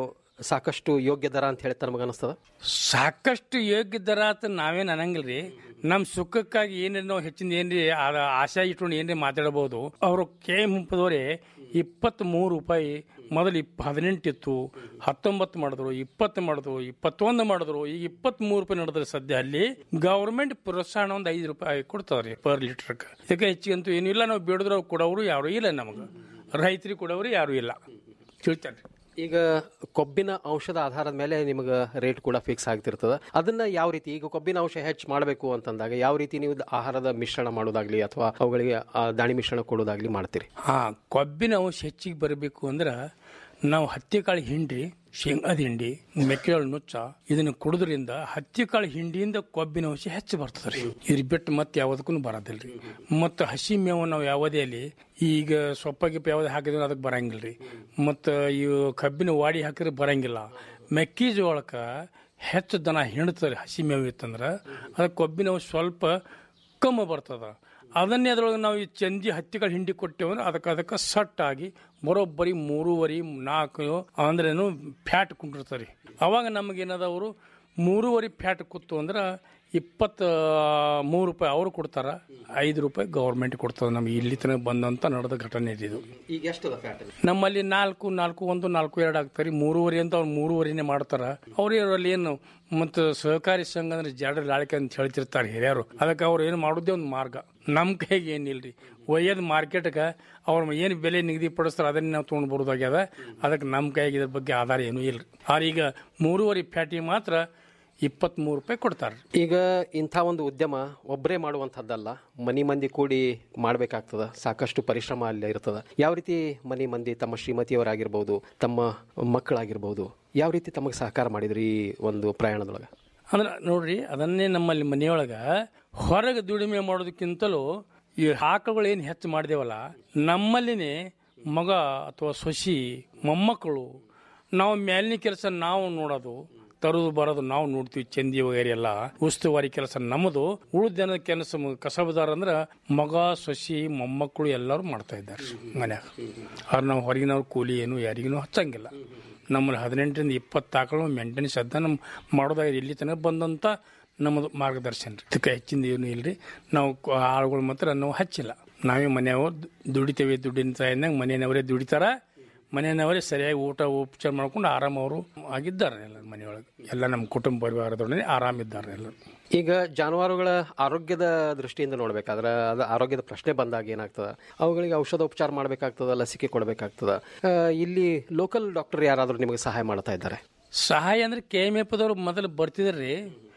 ಸಾಕಷ್ಟು ಯೋಗ್ಯ ದರ ಅಂತ ಹೇಳಿ ತಮಗೆ ಅನಿಸ್ತದ ಸಾಕಷ್ಟು ಯೋಗ್ಯ ದರ ಅಂತ ನಾವೇನು ಅನ್ನಂಗಿಲ್ರಿ ನಮ್ಮ ಸುಖಕ್ಕಾಗಿ ಏನೇನು ನಾವು ಹೆಚ್ಚಿನ ಏನ್ರಿ ಆ- ಆಶೆ ಇಟ್ಕೊಂಡು ಏನ್ರಿ ಮಾತಾಡಬಹುದು ಅವರು ಕೆ ಮುಂಪದವರೇ ಇಪ್ಪತ್ತ್ ಮೂರು ರೂಪಾಯಿ ಮೊದಲು ಇಪ್ ಹದಿನೆಂಟು ಇತ್ತು ಹತ್ತೊಂಬತ್ತು ಮಾಡಿದ್ರು ಇಪ್ಪತ್ತು ಮಾಡಿದ್ರು ಇಪ್ಪತ್ತೊಂದು ಮಾಡಿದ್ರು ಈಗ ಇಪ್ಪತ್ತ್ ಮೂರು ರೂಪಾಯಿ ನಡೆದ್ರೆ ಸದ್ಯ ಅಲ್ಲಿ ಗೌರ್ಮೆಂಟ್ ಪ್ರೋತ್ಸಾಹನ ಒಂದು ಐದು ರೂಪಾಯಿ ಕೊಡ್ತಾವ್ರಿ ಪರ್ ಲೀಟರ್ಗೆ ಇದಕ್ಕೆ ಹೆಚ್ಚಿಗಂತೂ ಏನೂ ಇಲ್ಲ ನಾವು ಬೇಡಿದ್ರೆ ಅವ್ರು ಕೊಡೋರು ಯಾರು ಇಲ್ಲ ನಮಗೆ ರೈತರಿಗೆ ಕೊಡೋರು ಯಾರು ಇಲ್ಲ ತಿಳ್ತಾನೆ ಈಗ ಕೊಬ್ಬಿನ ಅಂಶದ ಆಧಾರದ ಮೇಲೆ ನಿಮಗೆ ರೇಟ್ ಕೂಡ ಫಿಕ್ಸ್ ಆಗ್ತಿರ್ತದ ಅದನ್ನ ಯಾವ ರೀತಿ ಈಗ ಕೊಬ್ಬಿನ ಅಂಶ ಹೆಚ್ಚು ಮಾಡಬೇಕು ಅಂತಂದಾಗ ಯಾವ ರೀತಿ ನೀವು ಆಹಾರದ ಮಿಶ್ರಣ ಮಾಡೋದಾಗ್ಲಿ ಅಥವಾ ಅವುಗಳಿಗೆ ಆ ದಾಣಿ ಮಿಶ್ರಣ ಕೊಡೋದಾಗ್ಲಿ ಮಾಡ್ತೀರಿ ಹಾ ಕೊಬ್ಬಿನ ಅಂಶ ಹೆಚ್ಚಿಗೆ ಬರಬೇಕು ಅಂದ್ರೆ ನಾವು ಹತ್ತಿ ಕಾಳು ಹಿಂಡಿ ಶೇಂಗಾದ ಹಿಂಡಿ ಮೆಕ್ಕೆಜೋಳ ನುಚ್ಚ ಇದನ್ನು ಕುಡಿದ್ರಿಂದ ಹತ್ತಿ ಕಾಳು ಹಿಂಡಿಯಿಂದ ಕೊಬ್ಬಿನ ಅಂಶ ಹೆಚ್ಚು ಬರ್ತದೆ ರೀ ಇದ್ರ ಬಿಟ್ಟು ಮತ್ತೆ ಯಾವುದಕ್ಕೂ ಬರೋದಿಲ್ರಿ ಮತ್ತು ಹಸಿ ಮೇವು ನಾವು ಯಾವುದೇ ಅಲ್ಲಿ ಈಗ ಸೊಪ್ಪ ಗಿಪ್ಪ ಯಾವ್ದು ಹಾಕಿದ್ರೆ ಅದಕ್ಕೆ ಬರಂಗಿಲ್ಲ ರೀ ಮತ್ತು ಇವು ಕಬ್ಬಿನ ವಾಡಿ ಹಾಕಿದ್ರೆ ಬರಂಗಿಲ್ಲ ಮೆಕ್ಕೆಜೋಳಕ್ಕೆ ಹೆಚ್ಚು ದನ ಹಿಂಡ್ತಾರೆ ಹಸಿ ಮೇವು ಇತ್ತಂದ್ರೆ ಅದಕ್ಕೆ ಕೊಬ್ಬಿನ ಅಂಶ ಸ್ವಲ್ಪ ಕಮ್ಮಿ ಬರ್ತದ ಅದನ್ನೇ ಅದ್ರೊಳಗೆ ನಾವು ಈ ಚಂದಿ ಹತ್ತಿಗಳ ಹಿಂಡಿ ಕೊಟ್ಟೇವು ಅಂದ್ರೆ ಅದಕ್ಕೆ ಅದಕ್ಕೆ ಸಟ್ ಆಗಿ ಬರೋಬ್ಬರಿ ಮೂರುವರೆ ನಾಲ್ಕು ಅಂದ್ರೇನು ಫ್ಯಾಟ್ ಕುಂಡಿರ್ತಾರೆ ಅವಾಗ ನಮಗೇನದ ಅವರು ಮೂರುವರೆ ಫ್ಯಾಟ್ ಕೂತು ಅಂದ್ರೆ ಇಪ್ಪತ್ತ ಮೂರು ರೂಪಾಯಿ ಅವರು ಕೊಡ್ತಾರ ಐದು ರೂಪಾಯಿ ಗೌರ್ಮೆಂಟ್ ಕೊಡ್ತದೆ ನಮ್ಗೆ ಇಲ್ಲಿ ತನಕ ಬಂದಂತ ನಡೆದ ಘಟನೆ ಇದು ಈಗ ಎಷ್ಟದ ಫ್ಯಾಟ್ ನಮ್ಮಲ್ಲಿ ನಾಲ್ಕು ನಾಲ್ಕು ಒಂದು ನಾಲ್ಕು ಎರಡು ಆಗ್ತಾರೆ ಮೂರುವರೆ ಅಂತ ಅವ್ರು ಮೂರುವರೆನೆ ಮಾಡ್ತಾರ ಅವ್ರು ಅಲ್ಲಿ ಏನು ಮತ್ತು ಸಹಕಾರಿ ಸಂಘ ಅಂದ್ರೆ ಜಾಡ್ರ ಲಾಳಿಕೆ ಅಂತ ಹೇಳ್ತಿರ್ತಾರೆ ಹಿರಿಯರು ಅದಕ್ಕೆ ಅವ್ರು ಏನು ಮಾಡೋದೇ ಒಂದು ಮಾರ್ಗ ನಮ್ಮ ಕೈಗೆ ಏನಿಲ್ರಿ ಒಯ್ಯೋದು ಮಾರ್ಕೆಟ್ಗೆ ಅವ್ರ ಏನು ಬೆಲೆ ನಿಗದಿಪಡಿಸ್ತಾರೆ ಅದನ್ನ ನಾವು ತೊಗೊಂಡು ಬರೋದಾಗ್ಯದ ಅದಕ್ಕೆ ನಮ್ಮ ಕೈಗೆ ಇದ್ರ ಬಗ್ಗೆ ಆಧಾರ ಏನೂ ಇಲ್ಲ ಆದ್ರೆ ಈಗ ಮೂರುವರೆ ಫ್ಯಾಟಿಗೆ ಮಾತ್ರ ಇಪ್ಪತ್ತ್ಮೂರು ರೂಪಾಯಿ ಕೊಡ್ತಾರೆ ಈಗ ಇಂಥ ಒಂದು ಉದ್ಯಮ ಒಬ್ಬರೇ ಮಾಡುವಂಥದ್ದಲ್ಲ ಮನಿ ಮಂದಿ ಕೂಡಿ ಮಾಡಬೇಕಾಗ್ತದ ಸಾಕಷ್ಟು ಪರಿಶ್ರಮ ಅಲ್ಲಿ ಇರ್ತದ ಯಾವ ರೀತಿ ಮನಿ ಮಂದಿ ತಮ್ಮ ಶ್ರೀಮತಿಯವರಾಗಿರ್ಬೋದು ತಮ್ಮ ಮಕ್ಕಳಾಗಿರ್ಬೋದು ಯಾವ ರೀತಿ ತಮಗೆ ಸಹಕಾರ ಮಾಡಿದ್ರಿ ಈ ಒಂದು ಪ್ರಯಾಣದೊಳಗೆ ಅಂದ್ರೆ ನೋಡ್ರಿ ಅದನ್ನೇ ನಮ್ಮಲ್ಲಿ ಮನೆಯೊಳಗ ಹೊರಗೆ ದುಡಿಮೆ ಮಾಡೋದಕ್ಕಿಂತಲೂ ಈ ಆಕಳುಗಳು ಏನು ಹೆಚ್ಚು ಮಾಡಿದೇವಲ್ಲ ನಮ್ಮಲ್ಲಿನೇ ಮಗ ಅಥವಾ ಸೊಸಿ ಮೊಮ್ಮಕ್ಕಳು ನಾವು ಮೇಲಿನ ಕೆಲಸ ನಾವು ನೋಡೋದು ತರೋದು ಬರೋದು ನಾವು ನೋಡ್ತೀವಿ ಚಂದಿ ವಗೇರಿ ಎಲ್ಲ ಉಸ್ತುವಾರಿ ಕೆಲಸ ನಮ್ಮದು ಉಳಿದ ಕೆಲಸ ಕಸಬದಾರ ಅಂದ್ರೆ ಮಗ ಸೊಸಿ ಮೊಮ್ಮಕ್ಕಳು ಎಲ್ಲರೂ ಮಾಡ್ತಾ ಇದ್ದಾರೆ ಮನ್ಯಾಗ ಆದ್ರೆ ನಾವು ಹೊರಗಿನವ್ರು ಕೂಲಿ ಏನು ಯಾರಿಗೂ ಹಚ್ಚಂಗಿಲ್ಲ ನಮ್ಮಲ್ಲಿ ಹದಿನೆಂಟರಿಂದ ಇಪ್ಪತ್ತು ಆಕಳು ಮೇಂಟೆನೆನ್ಸ್ ಅದ ನಮ್ಮ ಮಾಡೋದಾಗ ಇಲ್ಲಿ ತನಕ ಬಂದಂಥ ನಮ್ಮದು ಮಾರ್ಗದರ್ಶನ ರೀ ಇದಕ್ಕೆ ಹೆಚ್ಚಿಂದ ಏನು ಇಲ್ರಿ ನಾವು ಕ- ಆಳುಗಳು ಮಾತ್ರ ನಾವು ಹಚ್ಚಿಲ್ಲ ನಾವೇ ಮನೆಯವ್ರು ದು- ದುಡಿತೇವೆ ದುಡ್ಡಿನ ತಾಯಿನಾಗ ಮನೆಯವರೇ ದುಡಿತಾರ ಮನೆಯವರೇ ಸರಿಯಾಗಿ ಊಟ ಉಪಚಾರ ಮಾಡ್ಕೊಂಡು ಆರಾಮ ಅವರು ಆಗಿದ್ದಾರೆ ಎಲ್ಲ ಮನೆಯೊಳಗೆ ಎಲ್ಲ ನಮ್ಮ ಕುಟುಂಬ ಪರಿವಾರದೊಡನೆ ಆರಾಮಿದ್ದಾರೆ ಎಲ್ಲರೂ ಈಗ ಜಾನುವಾರುಗಳ ಆರೋಗ್ಯದ ದೃಷ್ಟಿಯಿಂದ ನೋಡ್ಬೇಕಾದ್ರೆ ಅದು ಆರೋಗ್ಯದ ಪ್ರಶ್ನೆ ಬಂದಾಗ ಏನಾಗ್ತದ ಅವುಗಳಿಗೆ ಔಷಧೋಪಚಾರ ಮಾಡಬೇಕಾಗ್ತದ ಲಸಿಕೆ ಕೊಡಬೇಕಾಗ್ತದ ಆ, ಇಲ್ಲಿ ಲೋಕಲ್ ಡಾಕ್ಟರ್ ಯಾರಾದರೂ ನಿಮಗೆ ಸಹಾಯ ಮಾಡ್ತಾ ಇದ್ದಾರೆ ಸಹಾಯ ಅಂದ್ರೆ ಕೆ ಎಮ್ ಎಫ್ದವ್ರು ಮೊದಲು ಬರ್ತಿದ್ರಿ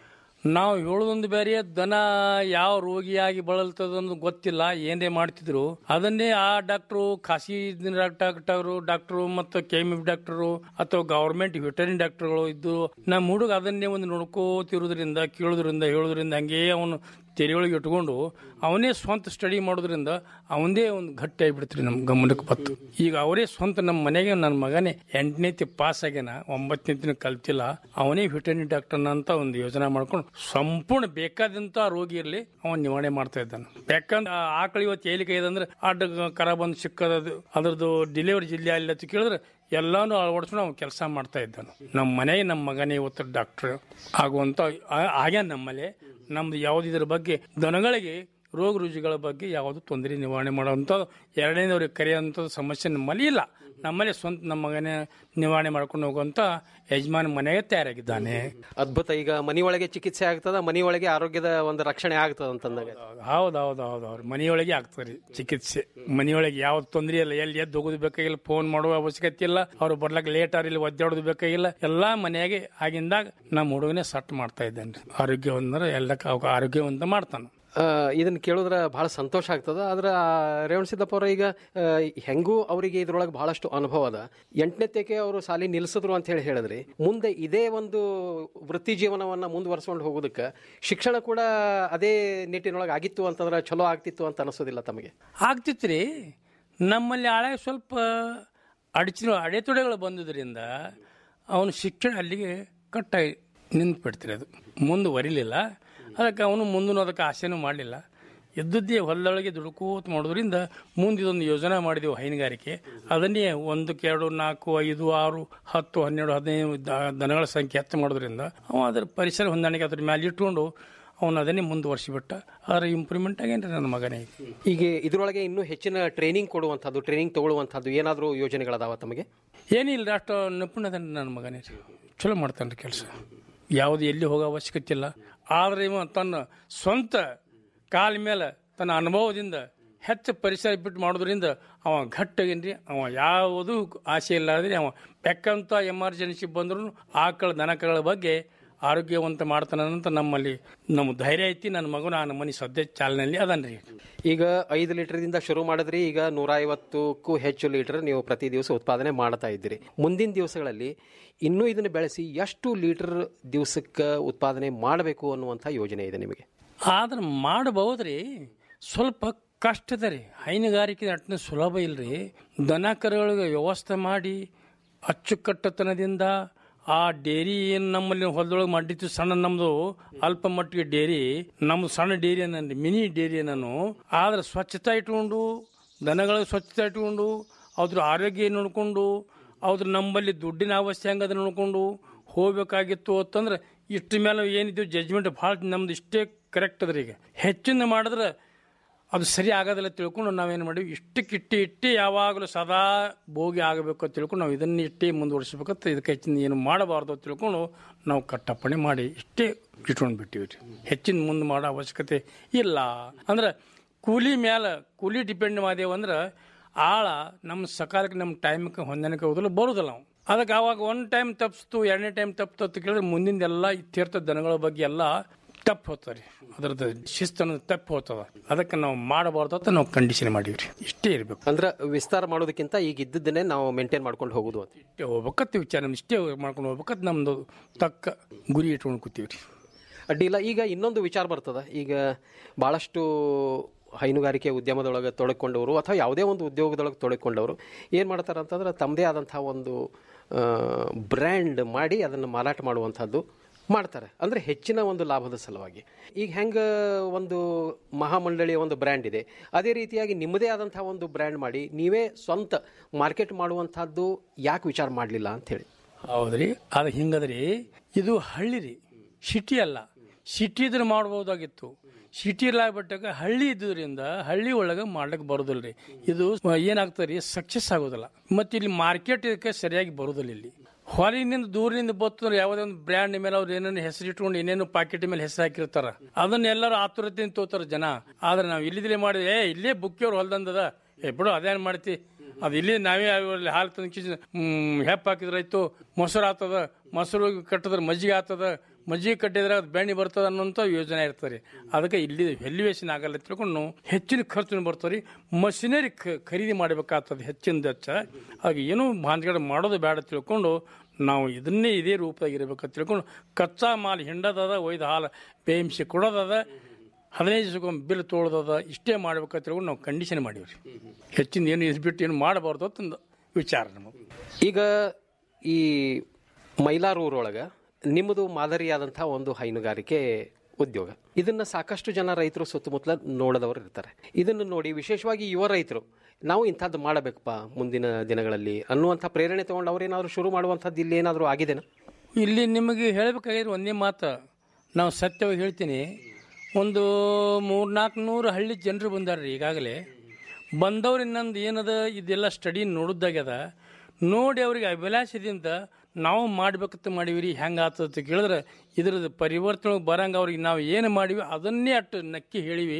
ನಾವು ಹೇಳೋದೊಂದು ಬೇರೆ ದನ ಯಾವ ರೋಗಿಯಾಗಿ ಬಳಲ್ತದೊಂದು ಗೊತ್ತಿಲ್ಲ ಏನೇ ಮಾಡ್ತಿದ್ರು ಅದನ್ನೇ ಆ ಡಾಕ್ಟ್ರು ಖಾಸಗಿ ಡಾಕ್ಟರು ಡಾಕ್ಟ್ರು ಮತ್ತು ಕೆ ಎಮ್ ಎಫ್ ಡಾಕ್ಟರು ಅಥವಾ ಗವರ್ಮೆಂಟ್ ವೆಟರ್ನಿ ಡಾಕ್ಟರ್ಗಳು ಇದ್ದು ನಮ್ಮ ಹುಡುಗ ಅದನ್ನೇ ಒಂದು ನೋಡ್ಕೋತಿರೋದ್ರಿಂದ ಕೇಳೋದ್ರಿಂದ ಹೇಳೋದ್ರಿಂದ ಹಂಗೇ ಅವನು ತೆರೆಯೊಳಗೆ ಇಟ್ಕೊಂಡು ಅವನೇ ಸ್ವಂತ ಸ್ಟಡಿ ಮಾಡೋದ್ರಿಂದ ಅವನದೇ ಒಂದು ಗಟ್ಟಿ ಆಗಿಬಿಡ್ತ್ರಿ ನಮ್ಮ ಗಮನಕ್ಕೆ ಬತ್ತು ಈಗ ಅವರೇ ಸ್ವಂತ ನಮ್ಮ ಮನೆಗೆ ನನ್ನ ಮಗನೇ ಎಂಟನೇತಿ ಪಾಸ್ ಆಗ್ಯಾನ ಒಂಬತ್ತನೇ ಕಲ್ತಿಲ್ಲ ಅವನೇ ವೆಟರ್ನಿ ಡಾಕ್ಟರ್ ಅಂತ ಒಂದು ಯೋಜನೆ ಮಾಡ್ಕೊಂಡು ಸಂಪೂರ್ಣ ಬೇಕಾದಂತ ರೋಗಿ ಇರಲಿ ಅವನ್ ನಿವಾರಣೆ ಮಾಡ್ತಾ ಇದ್ದಾನೆ ಯಾಕಂದ್ರೆ ಆ ಆಕಳು ಇವತ್ತು ಏಲಿಕೆ ಇದೆ ಅಂದ್ರೆ ಅಡ್ಡ ಕರ ಬಂದು ಸಿಕ್ಕದ ಅದ್ರದ್ದು ಡೆಲಿವರಿ ಜಿಲ್ಲೆ ಅಲ್ಲಿ ಅಂತ ಕೇಳಿದ್ರೆ ಎಲ್ಲಾನು ಅಳವಡಿಸ್ಕೊಂಡು ಅವ್ನು ಕೆಲಸ ಮಾಡ್ತಾ ಇದ್ದಾನೆ ನಮ್ಮ ಮನೆಗೆ ನಮ್ಮ ಮಗನೇ ಇವತ್ತು ಡಾಕ್ಟರ್ ಆಗುವಂತ ಆ- ಆಗ್ಯಾನ ನಮ್ಮಲ್ಲಿ ನಮ್ದು ಯಾವ್ದು ಇದ್ರ ಬಗ್ಗೆ ದನಗಳಿಗೆ ರೋಗ ರುಜಿಗಳ ಬಗ್ಗೆ ಯಾವುದು ತೊಂದರೆ ನಿವಾರಣೆ ಮಾಡುವಂಥದ್ದು ಎರಡನೇದವ್ರಿಗೆ ಕರೆಯುವಂಥದ್ದು ಸಮಸ್ಯೆ ನಮ್ಮಲ್ಲಿ ಇಲ್ಲ ನಮ್ಮಲ್ಲಿ ಸ್ವಂತ ನಮ್ಮ ಮಗನೇ ನಿವಾರಣೆ ಮಾಡ್ಕೊಂಡು ಹೋಗುವಂತ ಯಜಮಾನ ಮನೆಗೆ ತಯಾರಾಗಿದ್ದಾನೆ ಅದ್ಭುತ ಈಗ ಮನಿ ಒಳಗೆ ಚಿಕಿತ್ಸೆ ಆಗ್ತದ ಮನಿ ಒಳಗೆ ಆರೋಗ್ಯದ ಒಂದು ರಕ್ಷಣೆ ಆಗ್ತದ ಅಂತಂದಾಗ ಹೌದು ಹೌದು ಹೌದು ಅವ್ರು ಮನೆಯೊಳಗೆ ಆಗ್ತಾರೆ ಚಿಕಿತ್ಸೆ ಮನೆಯೊಳಗೆ ಯಾವ್ದು ತೊಂದರೆ ಇಲ್ಲ ಎಲ್ಲಿ ಎದ್ದು ಹೋಗೋದು ಬೇಕಾಗಿಲ್ಲ ಫೋನ್ ಮಾಡುವ ಅವಶ್ಯಕತೆ ಇಲ್ಲ ಅವ್ರು ಬರ್ಲಕ್ಕೆ ಲೇಟ್ ಆರ್ ಇಲ್ಲಿ ಒದ್ದಾಡೋದು ಬೇಕಾಗಿಲ್ಲ ಎಲ್ಲಾ ಮನೆಯಾಗೆ ಆಗಿಂದಾಗ ನಮ್ಮ ಹುಡುಗನೇ ಸಟ್ ಮಾಡ್ತಾ ಇದ್ದಾನೆ ಆರೋಗ್ಯವಂತರ ಎಲ್ಲ ಆರೋಗ್ಯವಂತ ಮಾಡ್ತಾನೆ ಆ, ಇದನ್ನ ಕೇಳಿದ್ರೆ ಬಹಳ ಸಂತೋಷ ಆಗ್ತದ ಆದ್ರೆ ಆ, ರೇವಣ ಸಿದ್ದಪ್ಪ ಅವ್ರ ಈಗ ಆ, ಹೆಂಗೂ ಅವರಿಗೆ ಇದ್ರೊಳಗೆ ಬಹಳಷ್ಟು ಅನುಭವ ಅದ ಎಂಟನೇತಕ್ಕೆ ಅವರು ಸಾಲಿ ನಿಲ್ಲಿಸಿದ್ರು ಅಂತ ಹೇಳಿ ಹೇಳಿದ್ರಿ ಮುಂದೆ ಇದೇ ಒಂದು ವೃತ್ತಿ ಜೀವನವನ್ನ ಮುಂದುವರ್ಸ್ಕೊಂಡು ಹೋಗೋದಕ್ಕೆ ಶಿಕ್ಷಣ ಕೂಡ ಅದೇ ನಿಟ್ಟಿನೊಳಗೆ ಆಗಿತ್ತು ಅಂತಂದ್ರೆ ಚಲೋ ಆಗ್ತಿತ್ತು ಅಂತ ಅನಿಸೋದಿಲ್ಲ ತಮಗೆ ಆಗ್ತಿತ್ತು ನಮ್ಮಲ್ಲಿ ಹಳೆ ಸ್ವಲ್ಪ ಅಡಚಣೆ ಅಡೆತೊಡೆಗಳು ಬಂದುದರಿಂದ ಅವನು ಶಿಕ್ಷಣ ಅಲ್ಲಿಗೆ ಕಟ್ಟಾಗಿ ನಿಂತುಬಿಡ್ತೀರಿ ಅದು ಮುಂದುವರಿಲಿಲ್ಲ ಅದಕ್ಕೆ ಅವನು ಮುಂದಿನ ಅದಕ್ಕೆ ಆಸೆನೂ ಮಾಡಲಿಲ್ಲ ಎದ್ದದ್ದೇ ಹೊಲದೊಳಗೆ ದುಡುಕೋತ ಮಾಡೋದ್ರಿಂದ ಮುಂದೆ ಇದೊಂದು ಯೋಜನೆ ಮಾಡಿದೆವು ಹೈನುಗಾರಿಕೆ ಅದನ್ನೇ ಒಂದಕ್ಕೆ ಎರಡು ನಾಲ್ಕು ಐದು ಆರು ಹತ್ತು ಹನ್ನೆರಡು ಹದಿನೈದು ದ- ದನಗಳ ಸಂಖ್ಯೆ ಹೆಚ್ಚು ಮಾಡೋದ್ರಿಂದ ಅವ ಅದರ ಪರಿಸರ ಹೊಂದಾಣಿಕೆ ಅದ್ರ ಮೇಲೆ ಇಟ್ಕೊಂಡು ಅವನು ಅದನ್ನೇ ಮುಂದುವರಿಸಿಬಿಟ್ಟ ಅದರ ಇಂಪ್ರೂವ್ಮೆಂಟ್ ಆಗೇನ್ರಿ ನನ್ನ ಮಗನೇ ಈಗ ಇದ್ರೊಳಗೆ ಇನ್ನೂ ಹೆಚ್ಚಿನ ಟ್ರೈನಿಂಗ್ ಕೊಡುವಂಥದ್ದು ಟ್ರೈನಿಂಗ್ ತಗೊಳ್ಳುವಂಥದ್ದು ಏನಾದರೂ ಯೋಜನೆಗಳದಾವ ತಮಗೆ ಏನಿಲ್ಲ ಅಷ್ಟು ನಿಪುಣದ ನನ್ನ ಮಗನೇ ರೀ ಚಲೋ ಮಾಡ್ತಾನೆ ರೀ ಕೆಲಸ ಯಾವುದು ಎಲ್ಲಿ ಹೋಗೋ ಅವಶ್ಯಕತೆ ಇಲ್ಲ ಆದರೆ ಇವ ತನ್ನ ಸ್ವಂತ ಕಾಲ ಮೇಲೆ ತನ್ನ ಅನುಭವದಿಂದ ಹೆಚ್ಚು ಪರಿಸರ ಬಿಟ್ಟು ಮಾಡೋದ್ರಿಂದ ಅವ ಗಟ್ಟಾಗೇನ್ರಿ ಅವ ಯಾವುದೂ ಆಸೆ ಇಲ್ಲಾದ್ರೆ ಅವ ಬೆಕ್ಕಂತ ಎಮರ್ಜೆನ್ಸಿ ಬಂದ್ರು ಆಕಳ ದನಕಗಳ ಬಗ್ಗೆ ಆರೋಗ್ಯವಂತ ಮಾಡ್ತಾನ ಅಂತ ನಮ್ಮಲ್ಲಿ ನಮ್ಮ ಧೈರ್ಯ ಐತಿ ನನ್ನ ಮಗನ ಆ ಮನೆ ಸದ್ಯ ಚಾಲನೆಯಲ್ಲಿ ಅದನ್ರಿ ಈಗ ಐದು ಲೀಟರ್ದಿಂದ ಶುರು ಮಾಡಿದ್ರಿ ಈಗ ನೂರ ಐವತ್ತಕ್ಕೂ ಹೆಚ್ಚು ಲೀಟರ್ ನೀವು ಪ್ರತಿ ದಿವಸ ಉತ್ಪಾದನೆ ಮಾಡ್ತಾ ಇದ್ದೀರಿ ಮುಂದಿನ ದಿವಸಗಳಲ್ಲಿ ಇನ್ನೂ ಇದನ್ನು ಬೆಳೆಸಿ ಎಷ್ಟು ಲೀಟರ್ ದಿವಸಕ್ಕೆ ಉತ್ಪಾದನೆ ಮಾಡಬೇಕು ಅನ್ನುವಂಥ ಯೋಜನೆ ಇದೆ ನಿಮಗೆ ಆದ್ರೆ ಮಾಡಬಹುದ್ರಿ ಸ್ವಲ್ಪ ಕಷ್ಟದ ರೀ ಹೈನುಗಾರಿಕೆ ಅಟ್ನ ಸುಲಭ ಇಲ್ರಿ ದನ ಕರುಗಳಿಗೆ ವ್ಯವಸ್ಥೆ ಮಾಡಿ ಅಚ್ಚುಕಟ್ಟತನದಿಂದ ಆ ಡೇರಿ ಏನು ನಮ್ಮಲ್ಲಿ ಹೊಲದೊಳಗೆ ಮಾಡಿತ್ತು ಸಣ್ಣ ನಮ್ದು ಅಲ್ಪ ಮಟ್ಟಿಗೆ ಡೇರಿ ನಮ್ದು ಸಣ್ಣ ಡೇರಿ ಅನ್ನಿ ಮಿನಿ ಡೇರಿ ನಾನು ಆದ್ರೆ ಸ್ವಚ್ಛತೆ ಇಟ್ಕೊಂಡು ದನಗಳಿಗೆ ಸ್ವಚ್ಛತೆ ಇಟ್ಕೊಂಡು ಅದ್ರ ಆರೋಗ್ಯ ನೋಡ್ಕೊಂಡು ಅದ್ರ ನಮ್ಮಲ್ಲಿ ದುಡ್ಡಿನ ಅವಶ್ಯ ಹೆಂಗದ ನೋಡ್ಕೊಂಡು ಹೋಗ್ಬೇಕಾಗಿತ್ತು ಅಂತಂದ್ರೆ ಇಷ್ಟ ಮೇಲೆ ಏನಿದ್ದು ಜಜ್ಮೆಂಟ್ ಭಾಳ ನಮ್ದು ಇಷ್ಟೇ ಕರೆಕ್ಟ್ ಅದ್ರಿ ಈಗ ಹೆಚ್ಚಿನ ಮಾಡಿದ್ರೆ ಅದು ಸರಿ ಆಗೋದಿಲ್ಲ ತಿಳ್ಕೊಂಡು ನಾವೇನು ಮಾಡಿವಿ ಇಷ್ಟಕ್ಕೆ ಇಟ್ಟು ಇಟ್ಟು ಯಾವಾಗಲೂ ಸದಾ ಭೋಗಿ ಆಗಬೇಕು ಅಂತ ತಿಳ್ಕೊಂಡು ನಾವು ಇದನ್ನ ಇಟ್ಟೇ ಮುಂದುವರಿಸ್ಬೇಕಂತ ಇದಕ್ಕೆ ಹೆಚ್ಚಿನ ಏನು ಮಾಡಬಾರ್ದು ಅಂತ ತಿಳ್ಕೊಂಡು ನಾವು ಕಟ್ಟಪ್ಪಣೆ ಮಾಡಿ ಇಷ್ಟೇ ಇಟ್ಕೊಂಡು ಬಿಟ್ಟಿವಿ ರೀ ಹೆಚ್ಚಿನ ಮುಂದೆ ಮಾಡೋ ಅವಶ್ಯಕತೆ ಇಲ್ಲ ಅಂದ್ರೆ ಕೂಲಿ ಮ್ಯಾಲ ಕೂಲಿ ಡಿಪೆಂಡ್ ಮಾಡ್ದೇವು ಅಂದ್ರೆ ಆಳ ನಮ್ಮ ಸಕಾಲಕ್ಕೆ ನಮ್ಮ ಟೈಮ್ಗೆ ಹೊಂದಾಣಿಕೆ ಹೋದಲ್ಲ ಬರೋದಿಲ್ಲ ನಾವು ಅದಕ್ಕೆ ಅವಾಗ ಒಂದು ಟೈಮ್ ತಪ್ಪಿಸ್ತು ಎರಡನೇ ಟೈಮ್ ತಪ್ಪಿತು ಅಂತ ಕೇಳಿದ್ರೆ ಮುಂದಿಂದೆಲ್ಲ ಇತ್ಯರ್ಥ ದನಗಳ ಬಗ್ಗೆ ಎಲ್ಲ ತಪ್ಪು ಹೋಗ್ತಾರೆ ಅದರದ್ದು ಶಿಸ್ತು ಅನ್ನೋದು ತಪ್ಪು ಹೋಗ್ತದ ಅದಕ್ಕೆ ನಾವು ಮಾಡಬಾರ್ದು ಅಂತ ನಾವು ಕಂಡೀಷನ್ ಮಾಡೀವ್ರಿ ಇಷ್ಟೇ ಇರಬೇಕು ಅಂದ್ರೆ ವಿಸ್ತಾರ ಮಾಡೋದಕ್ಕಿಂತ ಈಗ ಇದ್ದದ್ದನ್ನೇ ನಾವು ಮೇಂಟೈನ್ ಮಾಡ್ಕೊಂಡು ಹೋಗೋದು ಅಂತ ಇಷ್ಟೇ ಹೋಗ್ಬೇಕತ್ತ ವಿಚಾರ ನಮ್ದು ಇಷ್ಟೇ ಮಾಡ್ಕೊಂಡು ಹೋಗ್ಬೇಕತ್ ನಮ್ದು ತಕ್ಕ ಗುರಿ ಇಟ್ಕೊಂಡು ಕೂತೀವ್ರಿ ಅಡ್ಡಿಲ್ಲ ಈಗ ಇನ್ನೊಂದು ವಿಚಾರ ಬರ್ತದ ಈಗ ಭಾಳಷ್ಟು ಹೈನುಗಾರಿಕೆ ಉದ್ಯಮದೊಳಗೆ ತೊಡಕೊಂಡವರು ಅಥವಾ ಯಾವುದೇ ಒಂದು ಉದ್ಯೋಗದೊಳಗೆ ತೊಡಕೊಂಡವರು ಏನು ಮಾಡ್ತಾರೆ ಅಂತಂದ್ರೆ ತಮ್ಮದೇ ಆದಂಥ ಒಂದು ಬ್ರ್ಯಾಂಡ್ ಮಾಡಿ ಅದನ್ನು ಮಾರಾಟ ಮಾಡುವಂಥದ್ದು ಮಾಡ್ತಾರೆ ಅಂದರೆ ಹೆಚ್ಚಿನ ಒಂದು ಲಾಭದ ಸಲುವಾಗಿ ಈಗ ಹೆಂಗೆ ಒಂದು ಮಹಾಮಂಡಳಿಯ ಒಂದು ಬ್ರ್ಯಾಂಡ್ ಇದೆ ಅದೇ ರೀತಿಯಾಗಿ ನಿಮ್ಮದೇ ಆದಂಥ ಒಂದು ಬ್ರ್ಯಾಂಡ್ ಮಾಡಿ ನೀವೇ ಸ್ವಂತ ಮಾರ್ಕೆಟ್ ಮಾಡುವಂಥದ್ದು ಯಾಕೆ ವಿಚಾರ ಮಾಡಲಿಲ್ಲ ಅಂಥೇಳಿ ಹೌದ್ರಿ ಅದು ಹಿಂಗದ್ರಿ ಇದು ಹಳ್ಳಿ ರೀ ಸಿಟಿ ಅಲ್ಲ ಸಿಟಿ ಇದ್ರೆ ಮಾಡ್ಬೋದಾಗಿತ್ತು ಸಿಟಿ ಬಿಟ್ಟಾಗ ಹಳ್ಳಿ ಇದ್ದುದರಿಂದ ಹಳ್ಳಿ ಒಳಗೆ ಮಾಡ್ಲಿಕ್ಕೆ ಬರೋದಿಲ್ಲ ರೀ ಇದು ಏನಾಗ್ತದೆ ರೀ ಸಕ್ಸಸ್ ಆಗೋದಿಲ್ಲ ಮತ್ತೆ ಇಲ್ಲಿ ಮಾರ್ಕೆಟ್ ಇದಕ್ಕೆ ಸರಿಯಾಗಿ ಬರೋದಿಲ್ಲ ಇಲ್ಲಿ ಹೊರಗಿನಿಂದ ದೂರದಿಂದ ಬರ್ತಂದ್ರೆ ಯಾವುದೇ ಒಂದು ಬ್ರ್ಯಾಂಡ್ ಮೇಲೆ ಅವ್ರು ಏನೇನು ಹೆಸರು ಇಟ್ಕೊಂಡು ಏನೇನು ಪಾಕೆಟ್ ಮೇಲೆ ಹೆಸರು ಹಾಕಿರ್ತಾರ ಅದನ್ನ ಎಲ್ಲರೂ ಆತುರತೆಯಿಂದ ತೋತಾರ ಜನ ಆದ್ರೆ ನಾವು ಇಲ್ಲಿದ್ರೆ ಮಾಡಿದ್ರೆ ಏ ಇಲ್ಲೇ ಬುಕ್ಕಿಯವ್ರು ಹೊಲ್ದಂದದ ಏ ಬಿಡು ಅದೇನ್ ಮಾಡ್ತಿ ಅದು ಇಲ್ಲಿ ನಾವೇ ಅಲ್ಲಿ ಹಾಲು ತಂದು ಹೆಪ್ಪ ಹಾಕಿದ್ರಾಯ್ತು ಮೊಸರು ಆತದ ಮೊಸರು ಕಟ್ಟಿದ್ರೆ ಮಜ್ಜಿಗೆ ಆತದ ಮಜ್ಜಿಗೆ ಕಟ್ಟಿದ್ರೆ ಅದು ಬೆಣ್ಣೆ ಬರ್ತದ ಅನ್ನೋಂಥ ಯೋಜನೆ ಇರ್ತದೆ ಅದಕ್ಕೆ ಇಲ್ಲಿ ವ್ಯಾಲ್ಯೂಯೇಷನ್ ಆಗಲ್ಲ ತಿಳ್ಕೊಂಡು ನಾವು ಹೆಚ್ಚಿನ ಖರ್ಚು ಬರ್ತದೆ ಮಷಿನರಿ ಖರೀದಿ ಮಾಡಬೇಕಾಗ್ತದೆ ಹೆಚ್ಚಿನ ಹೆಚ್ಚ ಹಾಗೆ ಏನೂ ಭಾಂಜಗಡ ಮಾಡೋದು ಬೇಡ ತಿಳ್ಕೊಂಡು ನಾವು ಇದನ್ನೇ ಇದೇ ರೂಪದಾಗ ಇರಬೇಕಂತ ತಿಳ್ಕೊಂಡು ಕಚ್ಚಾ ಮಾಲ್ ಹಿಂಡದದ ಒಯ್ದು ಹಾಲು ಬೇಯಿಸಿ ಕೊಡೋದದ ಹದಿನೈದು ದಿವಸಕ್ಕೊಮ್ಮೆ ಬಿಲ್ ತೊಗೊಳೋದದ ಇಷ್ಟೇ ಮಾಡ್ಬೇಕಂತ ತಿಳ್ಕೊಂಡು ನಾವು ಕಂಡೀಷನ್ ಮಾಡೀವ್ರಿ ಹೆಚ್ಚಿನ ಏನು ಇದ್ಬಿಟ್ಟು ಏನು ಮಾಡಬಾರ್ದು ಅಂತಂದು ವಿಚಾರ ನಮಗೆ ಈಗ ಈ ಮೈಲಾರೂರೊಳಗೆ ನಿಮ್ಮದು ಮಾದರಿಯಾದಂಥ ಒಂದು ಹೈನುಗಾರಿಕೆ ಉದ್ಯೋಗ ಇದನ್ನ ಸಾಕಷ್ಟು ಜನ ರೈತರು ಸುತ್ತಮುತ್ತಲ ನೋಡದವರು ಇರ್ತಾರೆ ಇದನ್ನು ನೋಡಿ ವಿಶೇಷವಾಗಿ ಯುವ ರೈತರು ನಾವು ಇಂಥದ್ದು ಮಾಡಬೇಕಪ್ಪ ಮುಂದಿನ ದಿನಗಳಲ್ಲಿ ಅನ್ನುವಂಥ ಪ್ರೇರಣೆ ತಗೊಂಡು ಅವ್ರೇನಾದ್ರು ಶುರು ಮಾಡುವಂಥದ್ದು ಇಲ್ಲಿ ಏನಾದರೂ ಆಗಿದೆನಾ ಇಲ್ಲಿ ನಿಮಗೆ ಹೇಳಬೇಕಾಗಿರೋ ಒಂದೇ ಮಾತು ನಾವು ಸತ್ಯವಾಗಿ ಹೇಳ್ತೀನಿ ಒಂದು ಮೂರ್ನಾಲ್ಕು ನೂರು ಹಳ್ಳಿ ಜನರು ಬಂದಾರ್ರಿ ಈಗಾಗಲೇ ಬಂದವ್ರು ಇನ್ನೊಂದು ಏನದ ಇದೆಲ್ಲ ಸ್ಟಡಿ ನೋಡಿದ್ದಾಗ್ಯದ ನೋಡಿ ಅವ್ರಿಗೆ ಅಭಿಲಾಷದಿಂದ ನಾವು ಮಾಡ್ಬೇಕಂತ ಮಾಡೀವಿ ಹೆಂಗೆ ಆತದ ಅಂತ ಕೇಳಿದ್ರೆ ಇದ್ರದ್ದು ಪರಿವರ್ತನೆ ಬರಂಗೆ ಅವ್ರಿಗೆ ನಾವು ಏನು ಮಾಡೀವಿ ಅದನ್ನೇ ಅಟ್ಟು ನಕ್ಕಿ ಹೇಳಿವಿ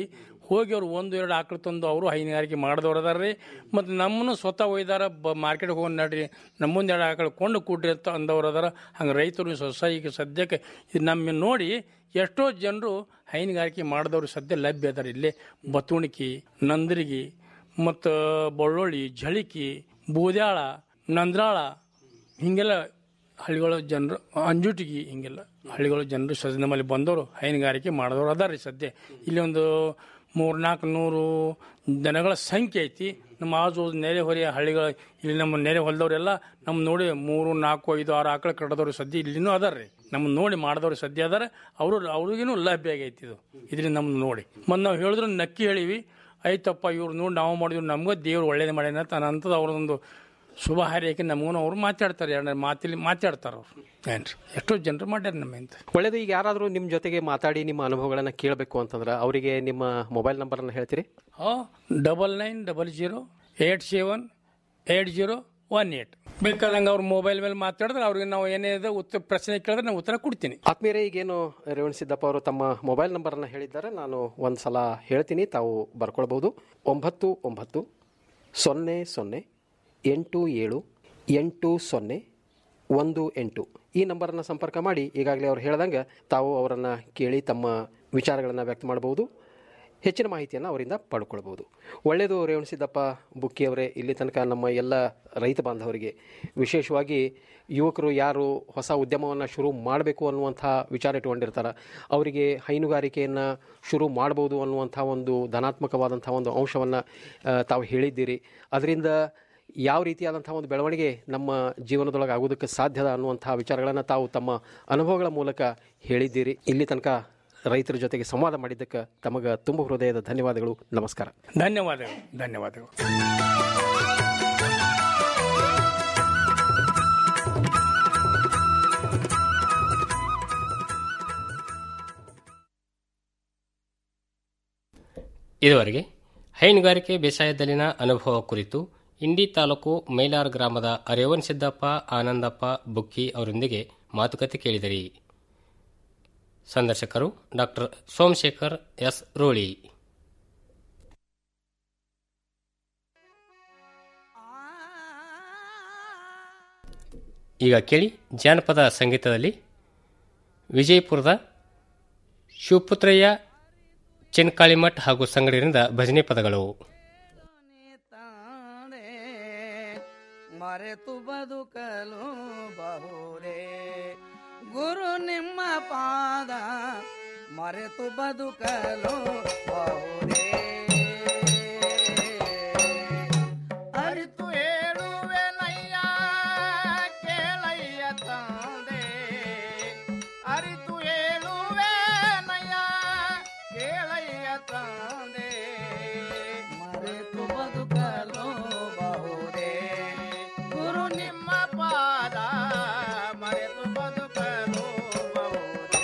ಹೋಗಿ ಅವ್ರು ಒಂದು ಎರಡು ಆಕಳು ತಂದು ಅವರು ಹೈನುಗಾರಿಕೆ ಮಾಡಿದವ್ರು ಅದಾರ ರೀ ಮತ್ತು ನಮ್ಮನ್ನು ಸ್ವತಃ ಒಯ್ದಾರ ಬ ಮಾರ್ಕೆಟ್ಗೆ ಹೋಗಿ ನಡ್ರಿ ನಮ್ಮೊಂದು ಎರಡು ಆಕಳು ಕೊಂಡು ಕೂಡ್ರಿ ಅಂತ ಅಂದವ್ರು ಅದಾರ ಹಂಗೆ ರೈತರು ಸೊಸೈಟಿಗೆ ಸದ್ಯಕ್ಕೆ ಇದು ನಮ್ಮ ನೋಡಿ ಎಷ್ಟೋ ಜನರು ಹೈನುಗಾರಿಕೆ ಮಾಡಿದವರು ಸದ್ಯ ಲಭ್ಯ ಅದಾರ ಇಲ್ಲೇ ಬತುಣಿಕಿ ನಂದ್ರಿಗಿ ಮತ್ತು ಬಳ್ಳೊಳ್ಳಿ ಝಳಿಕಿ ಬೂದ್ಯಾಳ ನಂದ್ರಾಳ ಹೀಗೆಲ್ಲ ಹಳ್ಳಿಗಳ ಜನರು ಅಂಜುಟಿಗಿ ಹಿಂಗೆಲ್ಲ ಹಳ್ಳಿಗಳ ಜನರು ಸದ್ಯ ನಮ್ಮಲ್ಲಿ ಬಂದವರು ಹೈನುಗಾರಿಕೆ ಮಾಡಿದವರು ಅದಾರ ರೀ ಸದ್ಯ ಇಲ್ಲಿ ಒಂದು ಮೂರ್ನಾಲ್ಕು ನೂರು ದನಗಳ ಸಂಖ್ಯೆ ಐತಿ ನಮ್ಮ ಆಜು ನೆರೆ ಹೊರೆಯ ಹಳ್ಳಿಗಳ ಇಲ್ಲಿ ನಮ್ಮ ನೆರೆ ಹೊಲದವರೆಲ್ಲ ನಮ್ಮ ನೋಡಿ ಮೂರು ನಾಲ್ಕು ಐದು ಆರು ಆಕಳ ಕಟ್ಟದವ್ರು ಸದ್ಯ ಇಲ್ಲಿನೂ ಅದಾರ ರೀ ನಮ್ಮ ನೋಡಿ ಮಾಡಿದವ್ರು ಸದ್ಯ ಅದಾರ ಅವರು ಅವ್ರಿಗೇನು ಲಭ್ಯ ಆಗೈತಿ ಇದು ಇದರಿಂದ ನಮ್ಮನ್ನು ನೋಡಿ ಮತ್ತು ನಾವು ಹೇಳಿದ್ರು ನಕ್ಕಿ ಹೇಳಿವಿ ಆಯ್ತಪ್ಪ ಇವ್ರು ನೋಡಿ ನಾವು ಮಾಡಿದ್ವಿ ನಮಗೂ ದೇವ್ರು ಒಳ್ಳೇದು ಮಾಡ್ಯಾನ ಅಂತ ಅಂಥದ್ದು ಅವ್ರದೊಂದು ಶುಭ ಹಾರೈಕೆ ನಮಗೂ ಅವ್ರು ಮಾತಾಡ್ತಾರೆ ಎರಡು ಮಾತಿಲಿ ಮಾತಾಡ್ತಾರೆ ಅವ್ರು ಏನ್ರಿ ಎಷ್ಟೋ ಜನರು ಮಾಡ್ಯಾರ ನಮ್ಮ ಅಂತ ಒಳ್ಳೇದು ಈಗ ಯಾರಾದರೂ ನಿಮ್ಮ ಜೊತೆಗೆ ಮಾತಾಡಿ ನಿಮ್ಮ ಅನುಭವಗಳನ್ನು ಕೇಳಬೇಕು ಅಂತಂದ್ರೆ ಅವರಿಗೆ ನಿಮ್ಮ ಮೊಬೈಲ್ ನಂಬರನ್ನು ಹೇಳ್ತೀರಿ ಹಾಂ double nine double zero eight seven eight zero one eight ಬೇಕಾದಂಗೆ ಅವ್ರ ಮೊಬೈಲ್ ಮೇಲೆ ಮಾತಾಡಿದ್ರೆ ಅವ್ರಿಗೆ ನಾವು ಏನೇ ಇದೆ ಉತ್ತರ ಪ್ರಶ್ನೆ ಕೇಳಿದ್ರೆ ನಾನು ಉತ್ತರ ಕೊಡ್ತೀನಿ ಆತ್ಮೀಯರೇ ಈಗೇನು ರೇವಣ್ ಸಿದ್ದಪ್ಪ ಅವರು ತಮ್ಮ ಮೊಬೈಲ್ ನಂಬರನ್ನು ಹೇಳಿದ್ದಾರೆ ನಾನು ಒಂದು ಸಲ ಹೇಳ್ತೀನಿ ತಾವು ಬರ್ಕೊಳ್ಬೋದು ಒಂಬತ್ತು ಒಂಬತ್ತು ಸೊನ್ನೆ ಸೊನ್ನೆ ಎಂಟು ಏಳು ಎಂಟು ಸೊನ್ನೆ ಒಂದು ಎಂಟು ಈ ನಂಬರನ್ನು ಸಂಪರ್ಕ ಮಾಡಿ ಈಗಾಗಲೇ ಅವ್ರು ಹೇಳ್ದಂಗೆ ತಾವು ಅವರನ್ನು ಕೇಳಿ ತಮ್ಮ ವಿಚಾರಗಳನ್ನು ವ್ಯಕ್ತ ಮಾಡಬಹುದು ಹೆಚ್ಚಿನ ಮಾಹಿತಿಯನ್ನು ಅವರಿಂದ ಪಡ್ಕೊಳ್ಬೋದು ಒಳ್ಳೆಯದು ರೇವಣಸಿದ್ದಪ್ಪ ಬುಕ್ಕಿಯವರೇ ಇಲ್ಲಿ ತನಕ ನಮ್ಮ ಎಲ್ಲ ರೈತ ಬಾಂಧವರಿಗೆ ವಿಶೇಷವಾಗಿ ಯುವಕರು ಯಾರು ಹೊಸ ಉದ್ಯಮವನ್ನು ಶುರು ಮಾಡಬೇಕು ಅನ್ನುವಂಥ ವಿಚಾರ ಇಟ್ಕೊಂಡಿರ್ತಾರೆ ಅವರಿಗೆ ಹೈನುಗಾರಿಕೆಯನ್ನು ಶುರು ಮಾಡ್ಬೋದು ಅನ್ನುವಂಥ ಒಂದು ಧನಾತ್ಮಕವಾದಂಥ ಒಂದು ಅಂಶವನ್ನು ತಾವು ಹೇಳಿದ್ದೀರಿ ಅದರಿಂದ ಯಾವ ರೀತಿಯಾದಂಥ ಒಂದು ಬೆಳವಣಿಗೆ ನಮ್ಮ ಜೀವನದೊಳಗೆ ಆಗೋದಕ್ಕೆ ಸಾಧ್ಯದ ಅನ್ನುವಂಥ ವಿಚಾರಗಳನ್ನು ತಾವು ತಮ್ಮ ಅನುಭವಗಳ ಮೂಲಕ ಹೇಳಿದ್ದೀರಿ ಇಲ್ಲಿ ತನಕ ರೈತರ ಜೊತೆಗೆ ಸಂವಾದ ಮಾಡಿದ್ದಕ್ಕೆ ತಮಗೆ ತುಂಬ ಹೃದಯದ ಧನ್ಯವಾದಗಳು ನಮಸ್ಕಾರ ಧನ್ಯವಾದಗಳು ಧನ್ಯವಾದಗಳು ಇದುವರೆಗೆ ಹೈನುಗಾರಿಕೆ ಬೇಸಾಯದಲ್ಲಿನ ಅನುಭವ ಕುರಿತು ಇಂಡಿ ತಾಲೂಕು ಮೈಲಾರ್ ಗ್ರಾಮದ ಅರೇವನ್ ಸಿದ್ದಪ್ಪ ಆನಂದಪ್ಪ ಬುಕ್ಕಿ ಅವರೊಂದಿಗೆ ಮಾತುಕತೆ ಕೇಳಿದರಿ ಸಂದರ್ಶಕರು ಡಾಕ್ಟರ್ ಸೋಮಶೇಖರ್ ಎಸ್ ರೋಳಿ ಈಗ ಕೇಳಿ ಜಾನಪದ ಸಂಗೀತದಲ್ಲಿ ವಿಜಯಪುರದ ಶಿವಪುತ್ರಯ್ಯ ಚೆನ್ಕಾಳಿಮಠ್ ಹಾಗೂ ಸಂಗಡಿರಿಂದ ಭಜನೆ ಪದಗಳು ಮರೆತು ಬದುಕಲು ಬಹುರೇ ಗುರು ನಿಮ್ಮ ಪಾದ ಮರೆತು ಬದುಕಲು ಬಹುರೇ ಅರಿತು ಹೇಳುವೆನಯ್ಯ ಕೇಳಯ್ಯ ತಂದೆ ಅರಿತು ಹೇಳುವೆನಯ್ಯ ಕೇಳಯ್ಯ ತಂದೆ ಮರೆತು ಬದುಕಲು ಬಹುದೇ ಗುರು ನಿಮ್ಮ ಪಾದ ಮರೆತು ಬದುಕಲು ಬಹುದೇ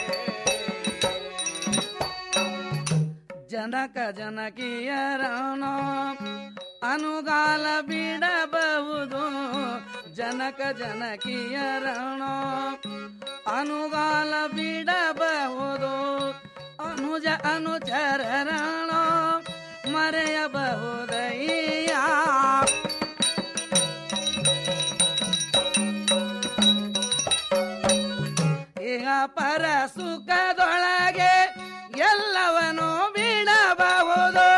ಜನಕ ಜನಕಿಯರನು ಅನುಗಾಲ ಬಿಡಬಹುದು ಜನಕ ಜನಕಿಯರನು ಅನುಗಾಲ ಬಿಡಬಹುದು ಅನುಜ ಅನುಚರನು ಮರೆಯಬಹುದಯ್ಯ ಈಗ ಪರ ಸುಖದೊಳಗೆ ಎಲ್ಲವನು ಬಿಡಬಹುದು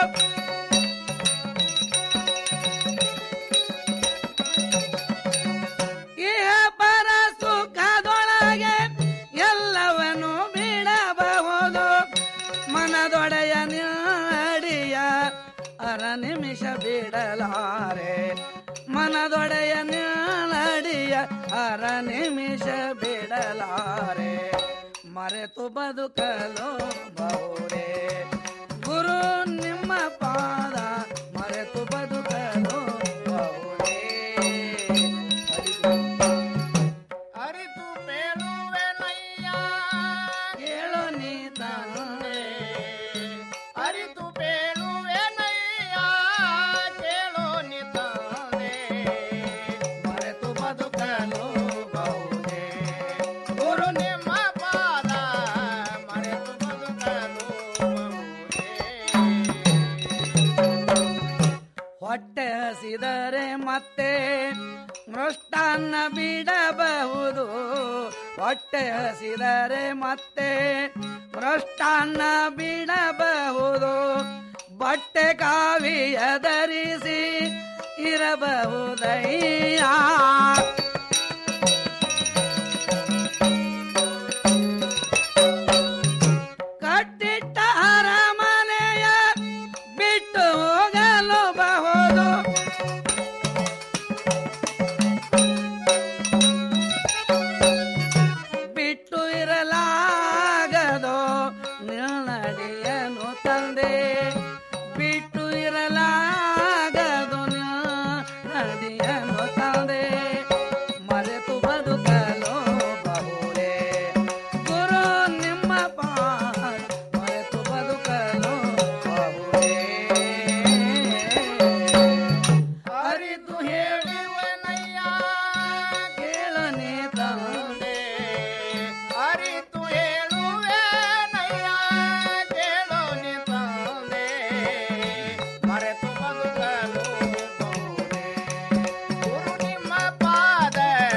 ಇಹ ಪರ ಸುಖದೊಳಗೆ ಎಲ್ಲವನು ಬಿಡಬಹುದು ಮನದೊಡೆಯ ನಾಡಿಯ ಅರ ನಿಮಿಷ ಬಿಡಲಾರೆ ಮನದೊಡೆಯ ನಾಡಿಯ ಅರ ನಿಮಿಷ ಬಿಡಲಾರೆ ಮರೆತು ಬದುಕಲು ಬಹುರೇ ಗುರು ನಿಮ್ಮ ಪಾದ ಮರೆತು ಬದುಕಲು ಬಹುರೇ ಅರಿತು ಬೇಳುವೆನಯ್ಯ ಕೇಳು ನೀ ತಂದೆ ಅರಿತು ಬೇಳುವೆನಯ್ಯ ಕೇಳು ನೀ ತಂದೆ ಮರೆತು ಬದುಕಲು ಬಹುದೇ ಗುರು ನಿಮ್ಮ ಪಾದ ಮರೆತು ಬದುಕಲು ಬಹುದೇ ಹೊಟ್ಟೆ ಹಸಿದರೆ ಮತ್ತೆ ಭ್ರಷ್ಟಾನ್ನ ಬಿಡಬಹುದು ಬಟ್ಟೆ ಕಾವಿಯ ಧರಿಸಿ ಇರಬಹುದಯ್ಯ